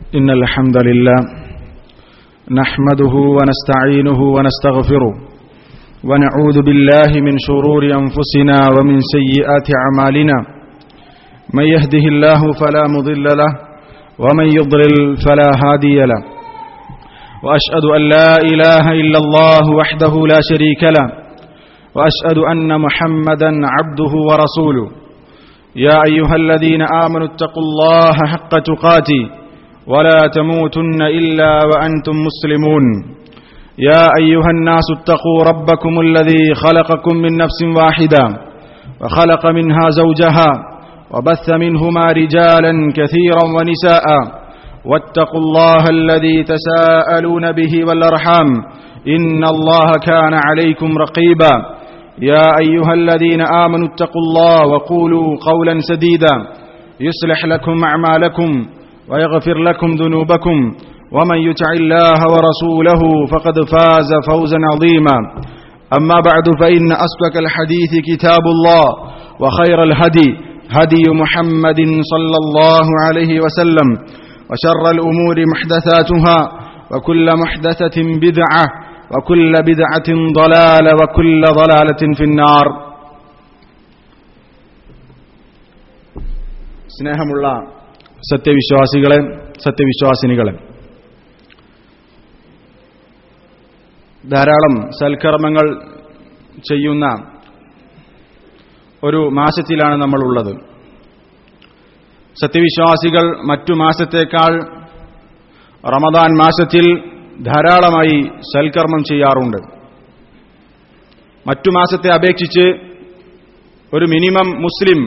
إن الحمد لله نحمده ونستعينه ونستغفره ونعوذ بالله من شرور أنفسنا ومن سيئات أعمالنا من يهده الله فلا مضل له ومن يضلل فلا هادي له وأشهد أن لا إله إلا الله وحده لا شريك له وأشهد أن محمدا عبده ورسوله يا أيها الذين آمنوا اتقوا الله حق تقاته ولا تموتن إلا وأنتم مسلمون يا أيها الناس اتقوا ربكم الذي خلقكم من نفس واحدة وخلق منها زوجها وبث منهما رجالا كثيرا ونساء واتقوا الله الذي تساءلون به والأرحام إن الله كان عليكم رقيبا يا أيها الذين آمنوا اتقوا الله وقولوا قولا سديدا يصلح لكم أعمالكم ويغفر لكم ذنوبكم ومن يطع الله ورسوله فقد فاز فوزا عظيما أما بعد فإن أصدق الحديث كتاب الله وخير الهدي هدي محمد صلى الله عليه وسلم وشر الأمور محدثاتها وكل محدثة بدعة وكل بدعة ضلالة وكل ضلالة في النار സ്നേഹമുള്ള സത്യവിശ്വാസികളെ സത്യവിശ്വാസിനികളെ ധാരാളം സൽക്കർമ്മങ്ങൾ ചെയ്യുന്ന ഒരു മാസത്തിലാണ് നമ്മളുള്ളത് സത്യവിശ്വാസികൾ മറ്റു മാസത്തേക്കാൾ റമദാൻ മാസത്തിൽ ധാരാളമായി സൽക്കർമ്മം ചെയ്യാറുണ്ട് മറ്റു മാസത്തെ അപേക്ഷിച്ച് ഒരു മിനിമം മുസ്ലിം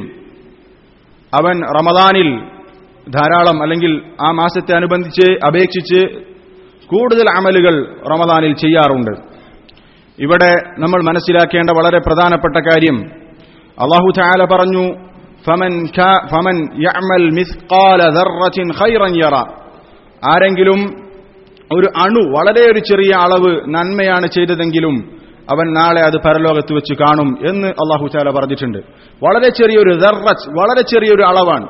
അവൻ റമദാനിൽ ധാരാളം അല്ലെങ്കിൽ ആ മാസത്തെ അനുബന്ധിച്ച് അപേക്ഷിച്ച് കൂടുതൽ അമലുകൾ റമദാനിൽ ചെയ്യാറുണ്ട് ഇവിടെ നമ്മൾ മനസ്സിലാക്കേണ്ട വളരെ പ്രധാനപ്പെട്ട കാര്യം അള്ളാഹു ചായാല പറഞ്ഞു ഫമൻ ഫമൻ യഅമൽ മിസ്ഖാല ദർറത്തിൻ ഖൈറൻ യറ ആരെങ്കിലും ഒരു അണു വളരെ ഒരു ചെറിയ അളവ് നന്മയാണ് ചെയ്തതെങ്കിലും അവൻ നാളെ അത് പരലോകത്ത് വെച്ച് കാണും എന്ന് അള്ളാഹു ചാല പറഞ്ഞിട്ടുണ്ട് വളരെ ചെറിയൊരു ദർറച്ച് വളരെ ചെറിയൊരു അളവാണ്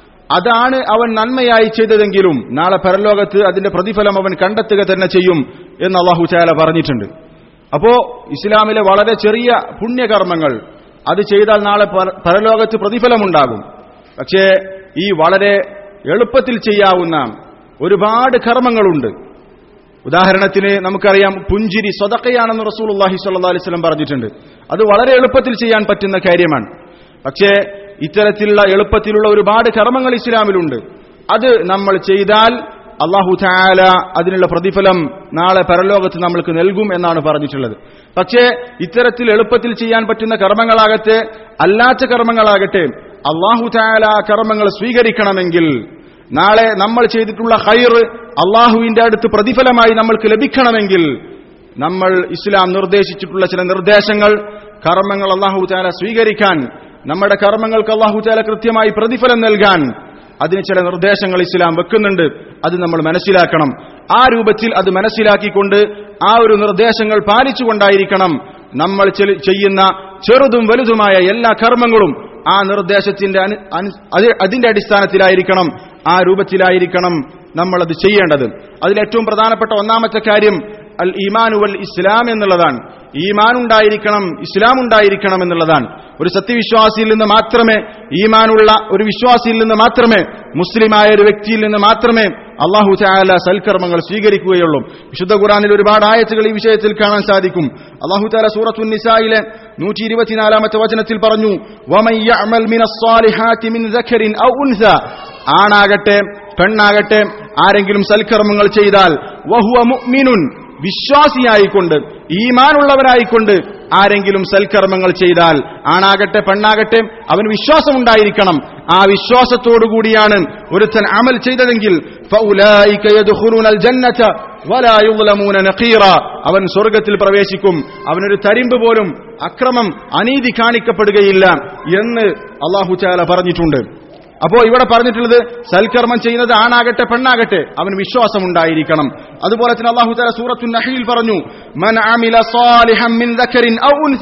അതാണ് അവൻ നന്മയായി ചെയ്തതെങ്കിലും നാളെ പരലോകത്ത് അതിന്റെ പ്രതിഫലം അവൻ കണ്ടെത്തുക തന്നെ ചെയ്യും എന്ന് അള്ളാഹു ചാല പറഞ്ഞിട്ടുണ്ട് അപ്പോ ഇസ്ലാമിലെ വളരെ ചെറിയ പുണ്യകർമ്മങ്ങൾ അത് ചെയ്താൽ നാളെ പരലോകത്ത് പ്രതിഫലമുണ്ടാകും പക്ഷേ ഈ വളരെ എളുപ്പത്തിൽ ചെയ്യാവുന്ന ഒരുപാട് കർമ്മങ്ങളുണ്ട് ഉദാഹരണത്തിന് നമുക്കറിയാം പുഞ്ചിരി സ്വതക്കയാണെന്ന് റസൂൽ അള്ളാഹി സ്വല്ലാ അലിസ്ലം പറഞ്ഞിട്ടുണ്ട് അത് വളരെ എളുപ്പത്തിൽ ചെയ്യാൻ പറ്റുന്ന കാര്യമാണ് പക്ഷേ ഇത്തരത്തിലുള്ള എളുപ്പത്തിലുള്ള ഒരുപാട് കർമ്മങ്ങൾ ഇസ്ലാമിലുണ്ട് അത് നമ്മൾ ചെയ്താൽ അള്ളാഹു താല അതിനുള്ള പ്രതിഫലം നാളെ പരലോകത്ത് നമ്മൾക്ക് നൽകും എന്നാണ് പറഞ്ഞിട്ടുള്ളത് പക്ഷേ ഇത്തരത്തിൽ എളുപ്പത്തിൽ ചെയ്യാൻ പറ്റുന്ന കർമ്മങ്ങളാകട്ടെ അല്ലാത്ത കർമ്മങ്ങളാകട്ടെ അള്ളാഹു താല കർമ്മങ്ങൾ സ്വീകരിക്കണമെങ്കിൽ നാളെ നമ്മൾ ചെയ്തിട്ടുള്ള ഹൈർ അള്ളാഹുവിന്റെ അടുത്ത് പ്രതിഫലമായി നമ്മൾക്ക് ലഭിക്കണമെങ്കിൽ നമ്മൾ ഇസ്ലാം നിർദ്ദേശിച്ചിട്ടുള്ള ചില നിർദ്ദേശങ്ങൾ കർമ്മങ്ങൾ അള്ളാഹു താല സ്വീകരിക്കാൻ നമ്മുടെ കർമ്മങ്ങൾക്ക് അള്ളാഹു താല കൃത്യമായി പ്രതിഫലം നൽകാൻ അതിന് ചില നിർദ്ദേശങ്ങൾ ഇസ്ലാം വെക്കുന്നുണ്ട് അത് നമ്മൾ മനസ്സിലാക്കണം ആ രൂപത്തിൽ അത് മനസ്സിലാക്കിക്കൊണ്ട് ആ ഒരു നിർദ്ദേശങ്ങൾ പാലിച്ചുകൊണ്ടായിരിക്കണം നമ്മൾ ചെയ്യുന്ന ചെറുതും വലുതുമായ എല്ലാ കർമ്മങ്ങളും ആ നിർദ്ദേശത്തിന്റെ അതിന്റെ അടിസ്ഥാനത്തിലായിരിക്കണം ആ രൂപത്തിലായിരിക്കണം നമ്മളത് ചെയ്യേണ്ടത് അതിലേറ്റവും പ്രധാനപ്പെട്ട ഒന്നാമത്തെ കാര്യം അൽ ഈമാനു വൽ ഇസ്ലാം എന്നുള്ളതാണ് ഈമാൻ ഉണ്ടായിരിക്കണം ഇസ്ലാം ഉണ്ടായിരിക്കണം എന്നുള്ളതാണ് ഒരു സത്യവിശ്വാസിയിൽ നിന്ന് മാത്രമേ ഈമാനുള്ള ഒരു വിശ്വാസിയിൽ നിന്ന് മാത്രമേ മുസ്ലിമായ ഒരു വ്യക്തിയിൽ നിന്ന് മാത്രമേ അള്ളാഹു ചായാല സൽക്കർമ്മങ്ങൾ സ്വീകരിക്കുകയുള്ളൂ വിശുദ്ധ ഖുറാനിൽ ഒരുപാട് ആയത്തുകൾ ഈ വിഷയത്തിൽ കാണാൻ സാധിക്കും അള്ളാഹു താല സൂറത്തു നിസായിലെ നൂറ്റി ഇരുപത്തിനാലാമത്തെ വചനത്തിൽ പറഞ്ഞു ആണാകട്ടെ പെണ്ണാകട്ടെ ആരെങ്കിലും സൽക്കർമ്മങ്ങൾ ചെയ്താൽ വഹുവ മുഅ്മിനുൻ വിശ്വാസിയായിക്കൊണ്ട് ഈമാനുള്ളവരായിക്കൊണ്ട് ആരെങ്കിലും സൽക്കർമ്മങ്ങൾ ചെയ്താൽ ആണാകട്ടെ പെണ്ണാകട്ടെ അവന് വിശ്വാസമുണ്ടായിരിക്കണം ആ വിശ്വാസത്തോടുകൂടിയാണ് ഒരുത്തൻ അമൽ ചെയ്തതെങ്കിൽ അവൻ സ്വർഗത്തിൽ പ്രവേശിക്കും അവനൊരു തരിമ്പ് പോലും അക്രമം അനീതി കാണിക്കപ്പെടുകയില്ല എന്ന് അള്ളാഹു ചാല പറഞ്ഞിട്ടുണ്ട് അപ്പോ ഇവിടെ പറഞ്ഞിട്ടുള്ളത് സൽക്കർമ്മം ചെയ്യുന്നത് ആണാകട്ടെ പെണ്ണാകട്ടെ അവന് വിശ്വാസം ഉണ്ടായിരിക്കണം അതുപോലെ തന്നെ അള്ളാഹു തല സൂറത്തു നഹീൽ പറഞ്ഞു മൻ അമില സാലിഹം മിൻ ദക്കറിൻ ഔ ഉൻസ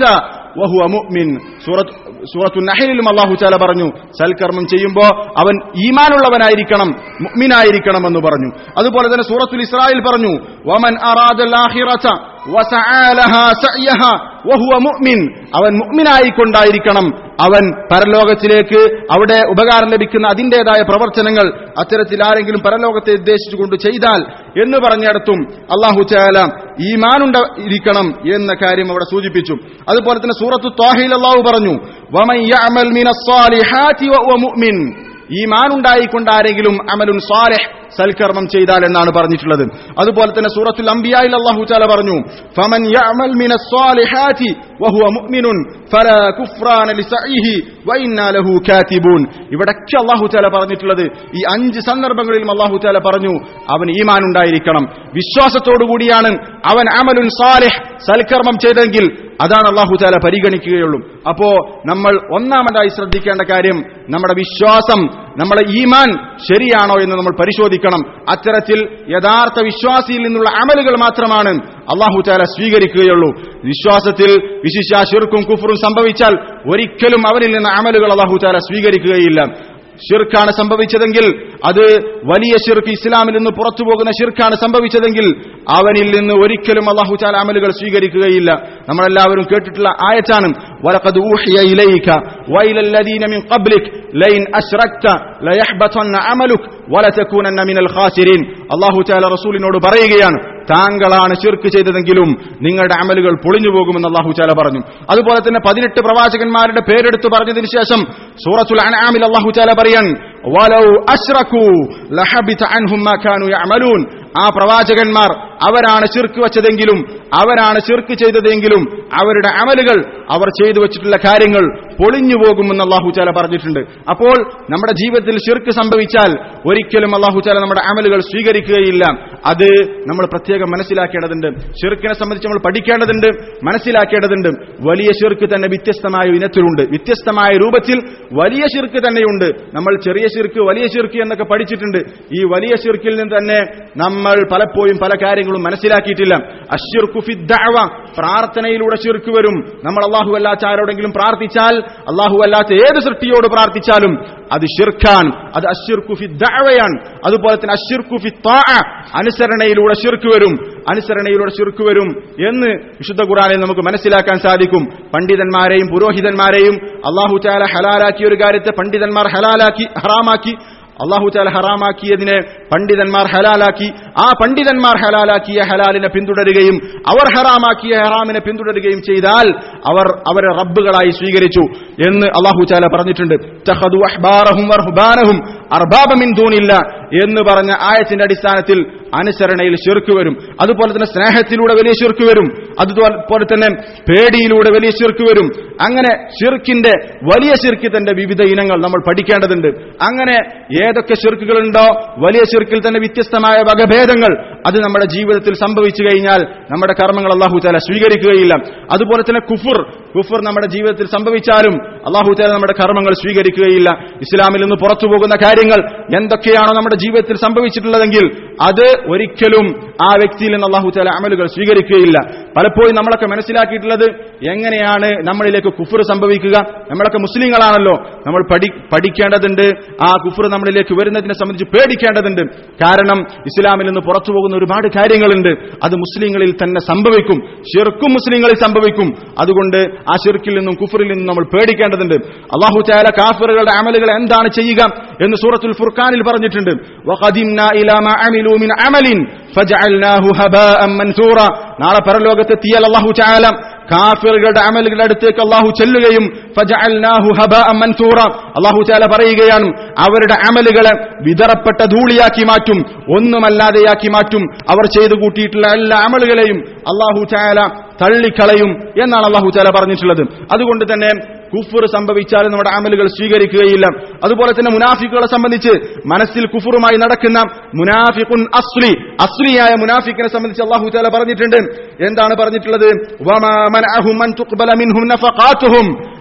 വഹുവ മുഅ്മിൻ സൂറത്ത് സൂറത്തു നഹലിലും അല്ലാഹു തആല പറഞ്ഞു സൽക്കർമ്മം ചെയ്യുമ്പോൾ അവൻ ഈമാനുള്ളവനായിരിക്കണം മുഅ്മിനായിരിക്കണം എന്ന് പറഞ്ഞു അതുപോലെ തന്നെ സൂറത്തുൽ ഇസ്രായിൽ പറഞ്ഞു വമൻ അറാദൽ ആഖിറത വസആ ലഹാ സഅയഹാ വഹുവ മുഅ്മിൻ അവൻ മുഅ്മിനായിക്കൊണ്ടായിരിക്കണം അവൻ പരലോകത്തിലേക്ക് അവിടെ ഉപകാരം ലഭിക്കുന്ന അതിന്റേതായ പ്രവർത്തനങ്ങൾ അത്തരത്തിൽ ആരെങ്കിലും പരലോകത്തെ ഉദ്ദേശിച്ചുകൊണ്ട് ചെയ്താൽ എന്ന് പറഞ്ഞിടത്തും അള്ളാഹു ചാല ഈമാനുണ്ടായിരിക്കണം എന്ന കാര്യം അവിടെ സൂചിപ്പിച്ചു അതുപോലെ തന്നെ സൂറത്തു ത്വാഹിൽ അള്ളാഹു പറഞ്ഞു വമൻ യഅമൽ മിനസ്സാലിഹാതി വഹുവ മുഅ്മിൻ ഈമാനുണ്ടായിക്കൊണ്ട് ആരെങ്കിലും അമലുൻ സാലിഹ് സൽക്കർമ്മം ചെയ്താൽ എന്നാണ് പറഞ്ഞിട്ടുള്ളത് അതുപോലെ തന്നെ സൂറത്തുൽ അംബിയായിൽ അല്ലാഹു തആല പറഞ്ഞു ഫമൻ യഅമൽ മിനസ്സാലിഹാതി വഹുവ മുഅ്മിനുൻ ഫലാ കുഫ്രാന ലിസഇഹി വഇന്നാ ലഹു കാതിബൂൻ ഇവിടൊക്കെ അല്ലാഹു തആല പറഞ്ഞിട്ടുള്ളത് ഈ അഞ്ച് സന്ദർഭങ്ങളിലും അല്ലാഹു തആല പറഞ്ഞു അവൻ ഈമാൻ ഉണ്ടായിരിക്കണം വിശ്വാസത്തോടു കൂടിയാണ് അവൻ അമലുൻ സാലിഹ് സൽക്കർമ്മം ചെയ്തെങ്കിൽ അതാണ് അള്ളാഹു താല പരിഗണിക്കുകയുള്ളൂ അപ്പോ നമ്മൾ ഒന്നാമതായി ശ്രദ്ധിക്കേണ്ട കാര്യം നമ്മുടെ വിശ്വാസം നമ്മുടെ ഈമാൻ ശരിയാണോ എന്ന് നമ്മൾ പരിശോധിക്കണം അത്തരത്തിൽ യഥാർത്ഥ വിശ്വാസിയിൽ നിന്നുള്ള അമലുകൾ മാത്രമാണ് അള്ളാഹു താല സ്വീകരിക്കുകയുള്ളൂ വിശ്വാസത്തിൽ വിശിഷ്യ ശിർക്കും കുഫറും സംഭവിച്ചാൽ ഒരിക്കലും അവരിൽ നിന്ന് അമലുകൾ അള്ളാഹു താല സ്വീകരിക്കുകയില്ല ഷിർക്കാണ് സംഭവിച്ചതെങ്കിൽ അത് വലിയ ഷിർക്ക് ഇസ്ലാമിൽ നിന്ന് പുറത്തു പോകുന്ന ഷിർക്കാണ് സംഭവിച്ചതെങ്കിൽ അവനിൽ നിന്ന് ഒരിക്കലും അള്ളാഹു ചാല അമലുകൾ സ്വീകരിക്കുകയില്ല നമ്മളെല്ലാവരും കേട്ടിട്ടുള്ള ആയറ്റാണ് വലഖദ് ഊഹിയ ഇലൈക വൈലല്ലദീന മിൻ ഖബ്ലിക് ലൈൻ അശ്റക്ത ലയഹ്ബതന്ന അമലുക് വലതകൂനന്ന മിനൽ ഖാസിരീൻ അള്ളാഹു ചാല റസൂലിനോട് പറയുകയാണ് താങ്കളാണ് ഷിർക്ക് ചെയ്തതെങ്കിലും നിങ്ങളുടെ അമലുകൾ പൊളിഞ്ഞു പോകുമെന്ന് അള്ളാഹു ചാല പറഞ്ഞു അതുപോലെ തന്നെ പതിനെട്ട് പ്രവാചകന്മാരുടെ പേരെടുത്ത് പറഞ്ഞതിന് ശേഷം സൂറത്തുൽ അൻആമിൽ അള്ളാഹു ചാല പറയാൻ വലൗ അശ്റകൂ ലഹബിത അൻഹും മാ കാനൂ യഅമലൂൻ ആ പ്രവാചകന്മാർ അവരാണ് ചിർക്ക് വച്ചതെങ്കിലും അവരാണ് ചിർക്ക് ചെയ്തതെങ്കിലും അവരുടെ അമലുകൾ അവർ ചെയ്തു വച്ചിട്ടുള്ള കാര്യങ്ങൾ പൊളിഞ്ഞു പോകുമെന്ന് അള്ളാഹു ചാല പറഞ്ഞിട്ടുണ്ട് അപ്പോൾ നമ്മുടെ ജീവിതത്തിൽ ഷിർക്ക് സംഭവിച്ചാൽ ഒരിക്കലും അള്ളാഹു ചാല നമ്മുടെ അമലുകൾ സ്വീകരിക്കുകയില്ല അത് നമ്മൾ പ്രത്യേകം മനസ്സിലാക്കേണ്ടതുണ്ട് ഷിർക്കിനെ സംബന്ധിച്ച് നമ്മൾ പഠിക്കേണ്ടതുണ്ട് മനസ്സിലാക്കേണ്ടതുണ്ട് വലിയ ഷിർക്ക് തന്നെ വ്യത്യസ്തമായ ഇനത്തിലുണ്ട് വ്യത്യസ്തമായ രൂപത്തിൽ വലിയ ഷിർക്ക് തന്നെയുണ്ട് നമ്മൾ ചെറിയ ഷിർക്ക് വലിയ ഷിർക്ക് എന്നൊക്കെ പഠിച്ചിട്ടുണ്ട് ഈ വലിയ ഷിർക്കിൽ നിന്ന് തന്നെ നമ്മൾ പലപ്പോഴും പല കാര്യങ്ങളും മനസ്സിലാക്കിയിട്ടില്ല അഷിർക്കു ഫിദ്ദഅവ പ്രാർത്ഥനയിലൂടെ ഷിർക്ക് വരും നമ്മൾ അള്ളാഹു അല്ലാത്ത ആരോടെങ്കിലും പ്രാർത്ഥിച്ചാൽ അള്ളാഹു അല്ലാത്ത ഏത് സൃഷ്ടിയോട് പ്രാർത്ഥിച്ചാലും അത് ഷിർഖാൻ അത് അഷിർക്കു ഫിദ്ദഅവയാണ് അതുപോലെ തന്നെ അഷിർക്കു ഫിത്താഅ അനുസരണയിലൂടെ ഷിർക്ക് വരും അനുസരണയിലൂടെ ഷിർക്ക് വരും എന്ന് വിശുദ്ധ ഖുറാനിൽ നമുക്ക് മനസ്സിലാക്കാൻ സാധിക്കും പണ്ഡിതന്മാരെയും പുരോഹിതന്മാരെയും അള്ളാഹു ചാല ഹലാലാക്കിയ ഒരു കാര്യത്തെ പണ്ഡിതന്മാർ ഹലാലാക്കി ഹറാമാക്കി അള്ളാഹു ചാല ഹറാമാക്കിയതിനെ പണ്ഡിതന്മാർ ഹലാലാക്കി ആ പണ്ഡിതന്മാർ ഹലാലാക്കിയ ഹലാലിനെ പിന്തുടരുകയും അവർ ഹറാമാക്കിയ ഹറാമിനെ പിന്തുടരുകയും ചെയ്താൽ അവർ അവരെ റബ്ബുകളായി സ്വീകരിച്ചു എന്ന് അള്ളാഹു ചാല പറഞ്ഞിട്ടുണ്ട് തഖദു അഹ്ബാറഹും വർഹുബാനഹും അർബാബമിൻ ദൂനില്ല എന്ന് പറഞ്ഞ ആയത്തിന്റെ അടിസ്ഥാനത്തിൽ അനുസരണയിൽ ശിർക്ക് വരും അതുപോലെ തന്നെ സ്നേഹത്തിലൂടെ വലിയ ശിർക്ക് വരും അതുപോലെ തന്നെ പേടിയിലൂടെ വലിയ ശിർക്ക് വരും അങ്ങനെ ഷിർക്കിന്റെ വലിയ ഷിർക്കിന്റെ വിവിധ ഇനങ്ങൾ നമ്മൾ പഠിക്കേണ്ടതുണ്ട് അങ്ങനെ ഏതൊക്കെ ഷിർക്കുകളുണ്ടോ വലിയ ഷിർക്കിൽ തന്നെ വ്യത്യസ്തമായ വകഭേദങ്ങൾ അത് നമ്മുടെ ജീവിതത്തിൽ സംഭവിച്ചു കഴിഞ്ഞാൽ നമ്മുടെ കർമ്മങ്ങൾ അള്ളാഹു താല സ്വീകരിക്കുകയില്ല അതുപോലെ തന്നെ കുഫുർ കുഫുർ നമ്മുടെ ജീവിതത്തിൽ സംഭവിച്ചാലും അള്ളാഹു താല നമ്മുടെ കർമ്മങ്ങൾ സ്വീകരിക്കുകയില്ല ഇസ്ലാമിൽ നിന്ന് പുറത്തു പോകുന്ന കാര്യങ്ങൾ എന്തൊക്കെയാണോ നമ്മുടെ ജീവിതത്തിൽ സംഭവിച്ചിട്ടുള്ളതെങ്കിൽ അത് ഒരിക്കലും ആ വ്യക്തിയിൽ നിന്ന് അള്ളാഹു താല അമലുകൾ സ്വീകരിക്കുകയില്ല പലപ്പോഴും നമ്മളൊക്കെ മനസ്സിലാക്കിയിട്ടുള്ളത് എങ്ങനെയാണ് നമ്മളിലേക്ക് കുഫർ സംഭവിക്കുക നമ്മളൊക്കെ മുസ്ലിങ്ങളാണല്ലോ നമ്മൾ പഠി പഠിക്കേണ്ടതുണ്ട് ആ കുഫർ നമ്മളിലേക്ക് വരുന്നതിനെ സംബന്ധിച്ച് പേടിക്കേണ്ടതുണ്ട് കാരണം ഇസ്ലാമിൽ നിന്ന് പുറത്തു പോകുന്ന ഒരുപാട് കാര്യങ്ങളുണ്ട് അത് മുസ്ലിങ്ങളിൽ തന്നെ സംഭവിക്കും ഷിർക്കും മുസ്ലിങ്ങളിൽ സംഭവിക്കും അതുകൊണ്ട് ആ ഷിർക്കിൽ നിന്നും കുഫറിൽ നിന്നും നമ്മൾ പേടിക്കേണ്ടതുണ്ട് അള്ളാഹു ചാല കാഫറുകളുടെ അമലുകൾ എന്താണ് ചെയ്യുക എന്ന് സൂറത്തുൽ ഫുർഖാനിൽ പറഞ്ഞിട്ടുണ്ട് വഖദിംനാ ഇലാ മാ അമിലൂ മിൻ അമലിൻ ഫജഅൽനാഹു ഹബാഅൻ മൻസൂറ നാളെ പരലോകത്തെത്തിയാൽ അള്ളാഹു ചാല കാഫിറുകളുടെ അമലുകളുടെ അടുത്തേക്ക് അള്ളാഹു ചെല്ലുകയും ഫജഅൽനാഹു ഹബാഅൻ മൻസൂറ അള്ളാഹു ചാല പറയുകയാണ് അവരുടെ അമലുകളെ വിതറപ്പെട്ട ധൂളിയാക്കി മാറ്റും ഒന്നുമല്ലാതെയാക്കി മാറ്റും അവർ ചെയ്തു കൂട്ടിയിട്ടുള്ള എല്ലാ അമലുകളെയും അള്ളാഹു ചാല തള്ളിക്കളയും എന്നാണ് അള്ളാഹു ചാല പറഞ്ഞിട്ടുള്ളത് അതുകൊണ്ട് തന്നെ കുഫർ സംഭവിച്ചാലും നമ്മുടെ അമലുകൾ സ്വീകരിക്കുകയില്ല അതുപോലെ തന്നെ മുനാഫിക്കുകളെ സംബന്ധിച്ച് മനസ്സിൽ കുഫറുമായി നടക്കുന്ന മുനാഫിഖുൻ അസ്ലി അസ്ലിയായ മുനാഫിക്കിനെ സംബന്ധിച്ച് അള്ളാഹു താല പറഞ്ഞിട്ടുണ്ട് എന്താണ് പറഞ്ഞിട്ടുള്ളത് വമാ മനഅഹും അൻ തുഖ്ബല മിൻഹും നഫഖാതുഹും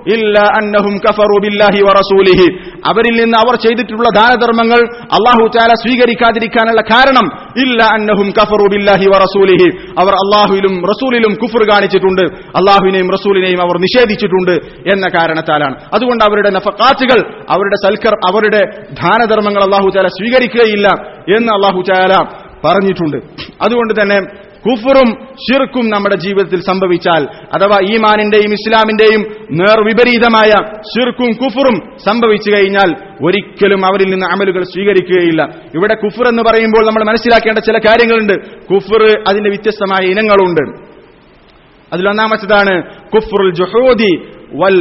ഇല്ല അന്നഹും കഫറു ബില്ലാഹി വറസൂലിഹി അവരിൽ നിന്ന് അവർ ചെയ്തിട്ടുള്ള ദാനധർമ്മങ്ങൾ അള്ളാഹു താല സ്വീകരിക്കാതിരിക്കാനുള്ള കാരണം ഇല്ല അന്നഹും കഫറു ബില്ലാഹി വറസൂലിഹി അവർ അള്ളാഹുവിലും റസൂലിലും കുഫർ കാണിച്ചിട്ടുണ്ട് അള്ളാഹുവിനെയും റസൂലിനെയും അവർ നിഷേധിച്ചിട്ടുണ്ട് എന്ന കാരണത്താലാണ് അതുകൊണ്ട് അവരുടെ നഫക്കാറ്റുകൾ അവരുടെ സൽക്കർ അവരുടെ ദാനധർമ്മങ്ങൾ അള്ളാഹു താല സ്വീകരിക്കുകയില്ല എന്ന് അള്ളാഹു താല പറഞ്ഞിട്ടുണ്ട് അതുകൊണ്ട് തന്നെ കുഫറും ഷിർക്കും നമ്മുടെ ജീവിതത്തിൽ സംഭവിച്ചാൽ അഥവാ ഈമാനിന്റെയും ഇസ്ലാമിന്റെയും നേർവിപരീതമായ ഷിർക്കും കുഫറും സംഭവിച്ചു കഴിഞ്ഞാൽ ഒരിക്കലും അവരിൽ നിന്ന് അമലുകൾ സ്വീകരിക്കുകയില്ല ഇവിടെ കുഫർ എന്ന് പറയുമ്പോൾ നമ്മൾ മനസ്സിലാക്കേണ്ട ചില കാര്യങ്ങളുണ്ട് കുഫർ അതിന്റെ വ്യത്യസ്തമായ ഇനങ്ങളുണ്ട് അതിലൊന്നാമത്തതാണ് കുഫറുൽ ജുഹൂദി വൽ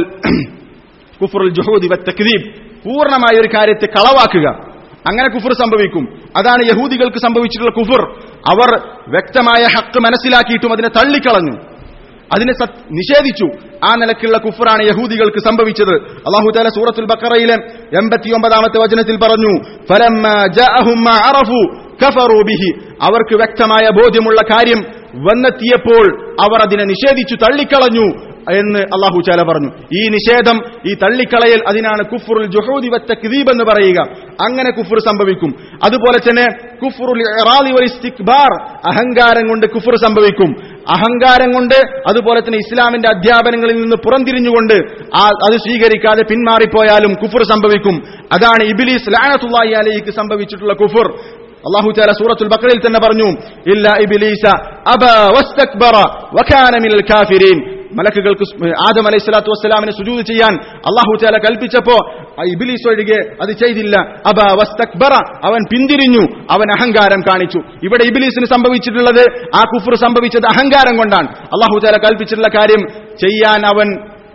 കുഫറുൽ ജുഹൂദി വ തക്ദീബ് പൂർണ്ണമായ ഒരു കാര്യത്തെ കളവാക്കുക അങ്ങനെ കുഫർ സംഭവിക്കും അതാണ് യഹൂദികൾക്ക് സംഭവിച്ചിട്ടുള്ള കുഫർ അവർ വ്യക്തമായ ഹക്ക് മനസ്സിലാക്കിയിട്ടും അതിനെ തള്ളിക്കളഞ്ഞു അതിനെ സത്- നിഷേധിച്ചു ആ നിലക്കുള്ള കുഫറാണ് യഹൂദികൾക്ക് സംഭവിച്ചത് അള്ളാഹു താല സൂറത്തുൽ ബക്കറയിലെ എൺപത്തിയൊമ്പതാമത്തെ വചനത്തിൽ പറഞ്ഞു "ഫലമ്മാ ജാഅഹും മാ അറഫു കഫറൂ ബിഹി." അവർക്ക് വ്യക്തമായ ബോധ്യമുള്ള കാര്യം വന്നെത്തിയപ്പോൾ അവർ അതിനെ നിഷേധിച്ചു തള്ളിക്കളഞ്ഞു എന്ന് അള്ളാഹു ചാല പറഞ്ഞു ഈ നിഷേധം ഈ തള്ളിക്കളയൽ അതിനാണ് കുഫറുൽ ജുഹൂദി വ തക്ദീബ് എന്ന് പറയുക അങ്ങനെ കുഫർ സംഭവിക്കും അതുപോലെ തന്നെ കുഫറുൽ ഇറാദി വൽ ഇസ്തിക്ബാർ അഹങ്കാരം കൊണ്ട് കുഫർ സംഭവിക്കും അഹങ്കാരം കൊണ്ട് അതുപോലെ തന്നെ ഇസ്ലാമിന്റെ അധ്യാപനങ്ങളിൽ നിന്ന് പുറംതിരിഞ്ഞുകൊണ്ട് ആ അത് സ്വീകരിക്കാതെ പിന്മാറിപ്പോയാലും കുഫർ സംഭവിക്കും അതാണ് ഇബിലീസ് ലാനത്തുള്ളാഹി അലൈഹിക്ക് സംഭവിച്ചിട്ടുള്ള കുഫർ അള്ളാഹു താല സൂറത്തുൽ ബക്കറിൽ തന്നെ പറഞ്ഞു ഇല്ല ഇബിലീസ അബ വസ്തക്ബറ വകാന മിനൽ കാഫിരീൻ മലക്കുകൾക്ക് സ്- ആദം അലൈഹി സ്വലാത്തു വസ്സലാമിനെ സുജൂദ് ചെയ്യാൻ അള്ളാഹു ചാല കൽപ്പിച്ചപ്പോ ആ ഇബിലീസ് ഒഴികെ അത് ചെയ്തില്ല അബ വസ്തക്ബറ അവൻ പിന്തിരിഞ്ഞു അവൻ അഹങ്കാരം കാണിച്ചു ഇവിടെ ഇബിലീസിന് സംഭവിച്ചിട്ടുള്ളത് ആ കുഫർ സംഭവിച്ചത് അഹങ്കാരം കൊണ്ടാണ് അള്ളാഹു ചാല കൽപ്പിച്ചിട്ടുള്ള കാര്യം ചെയ്യാൻ അവൻ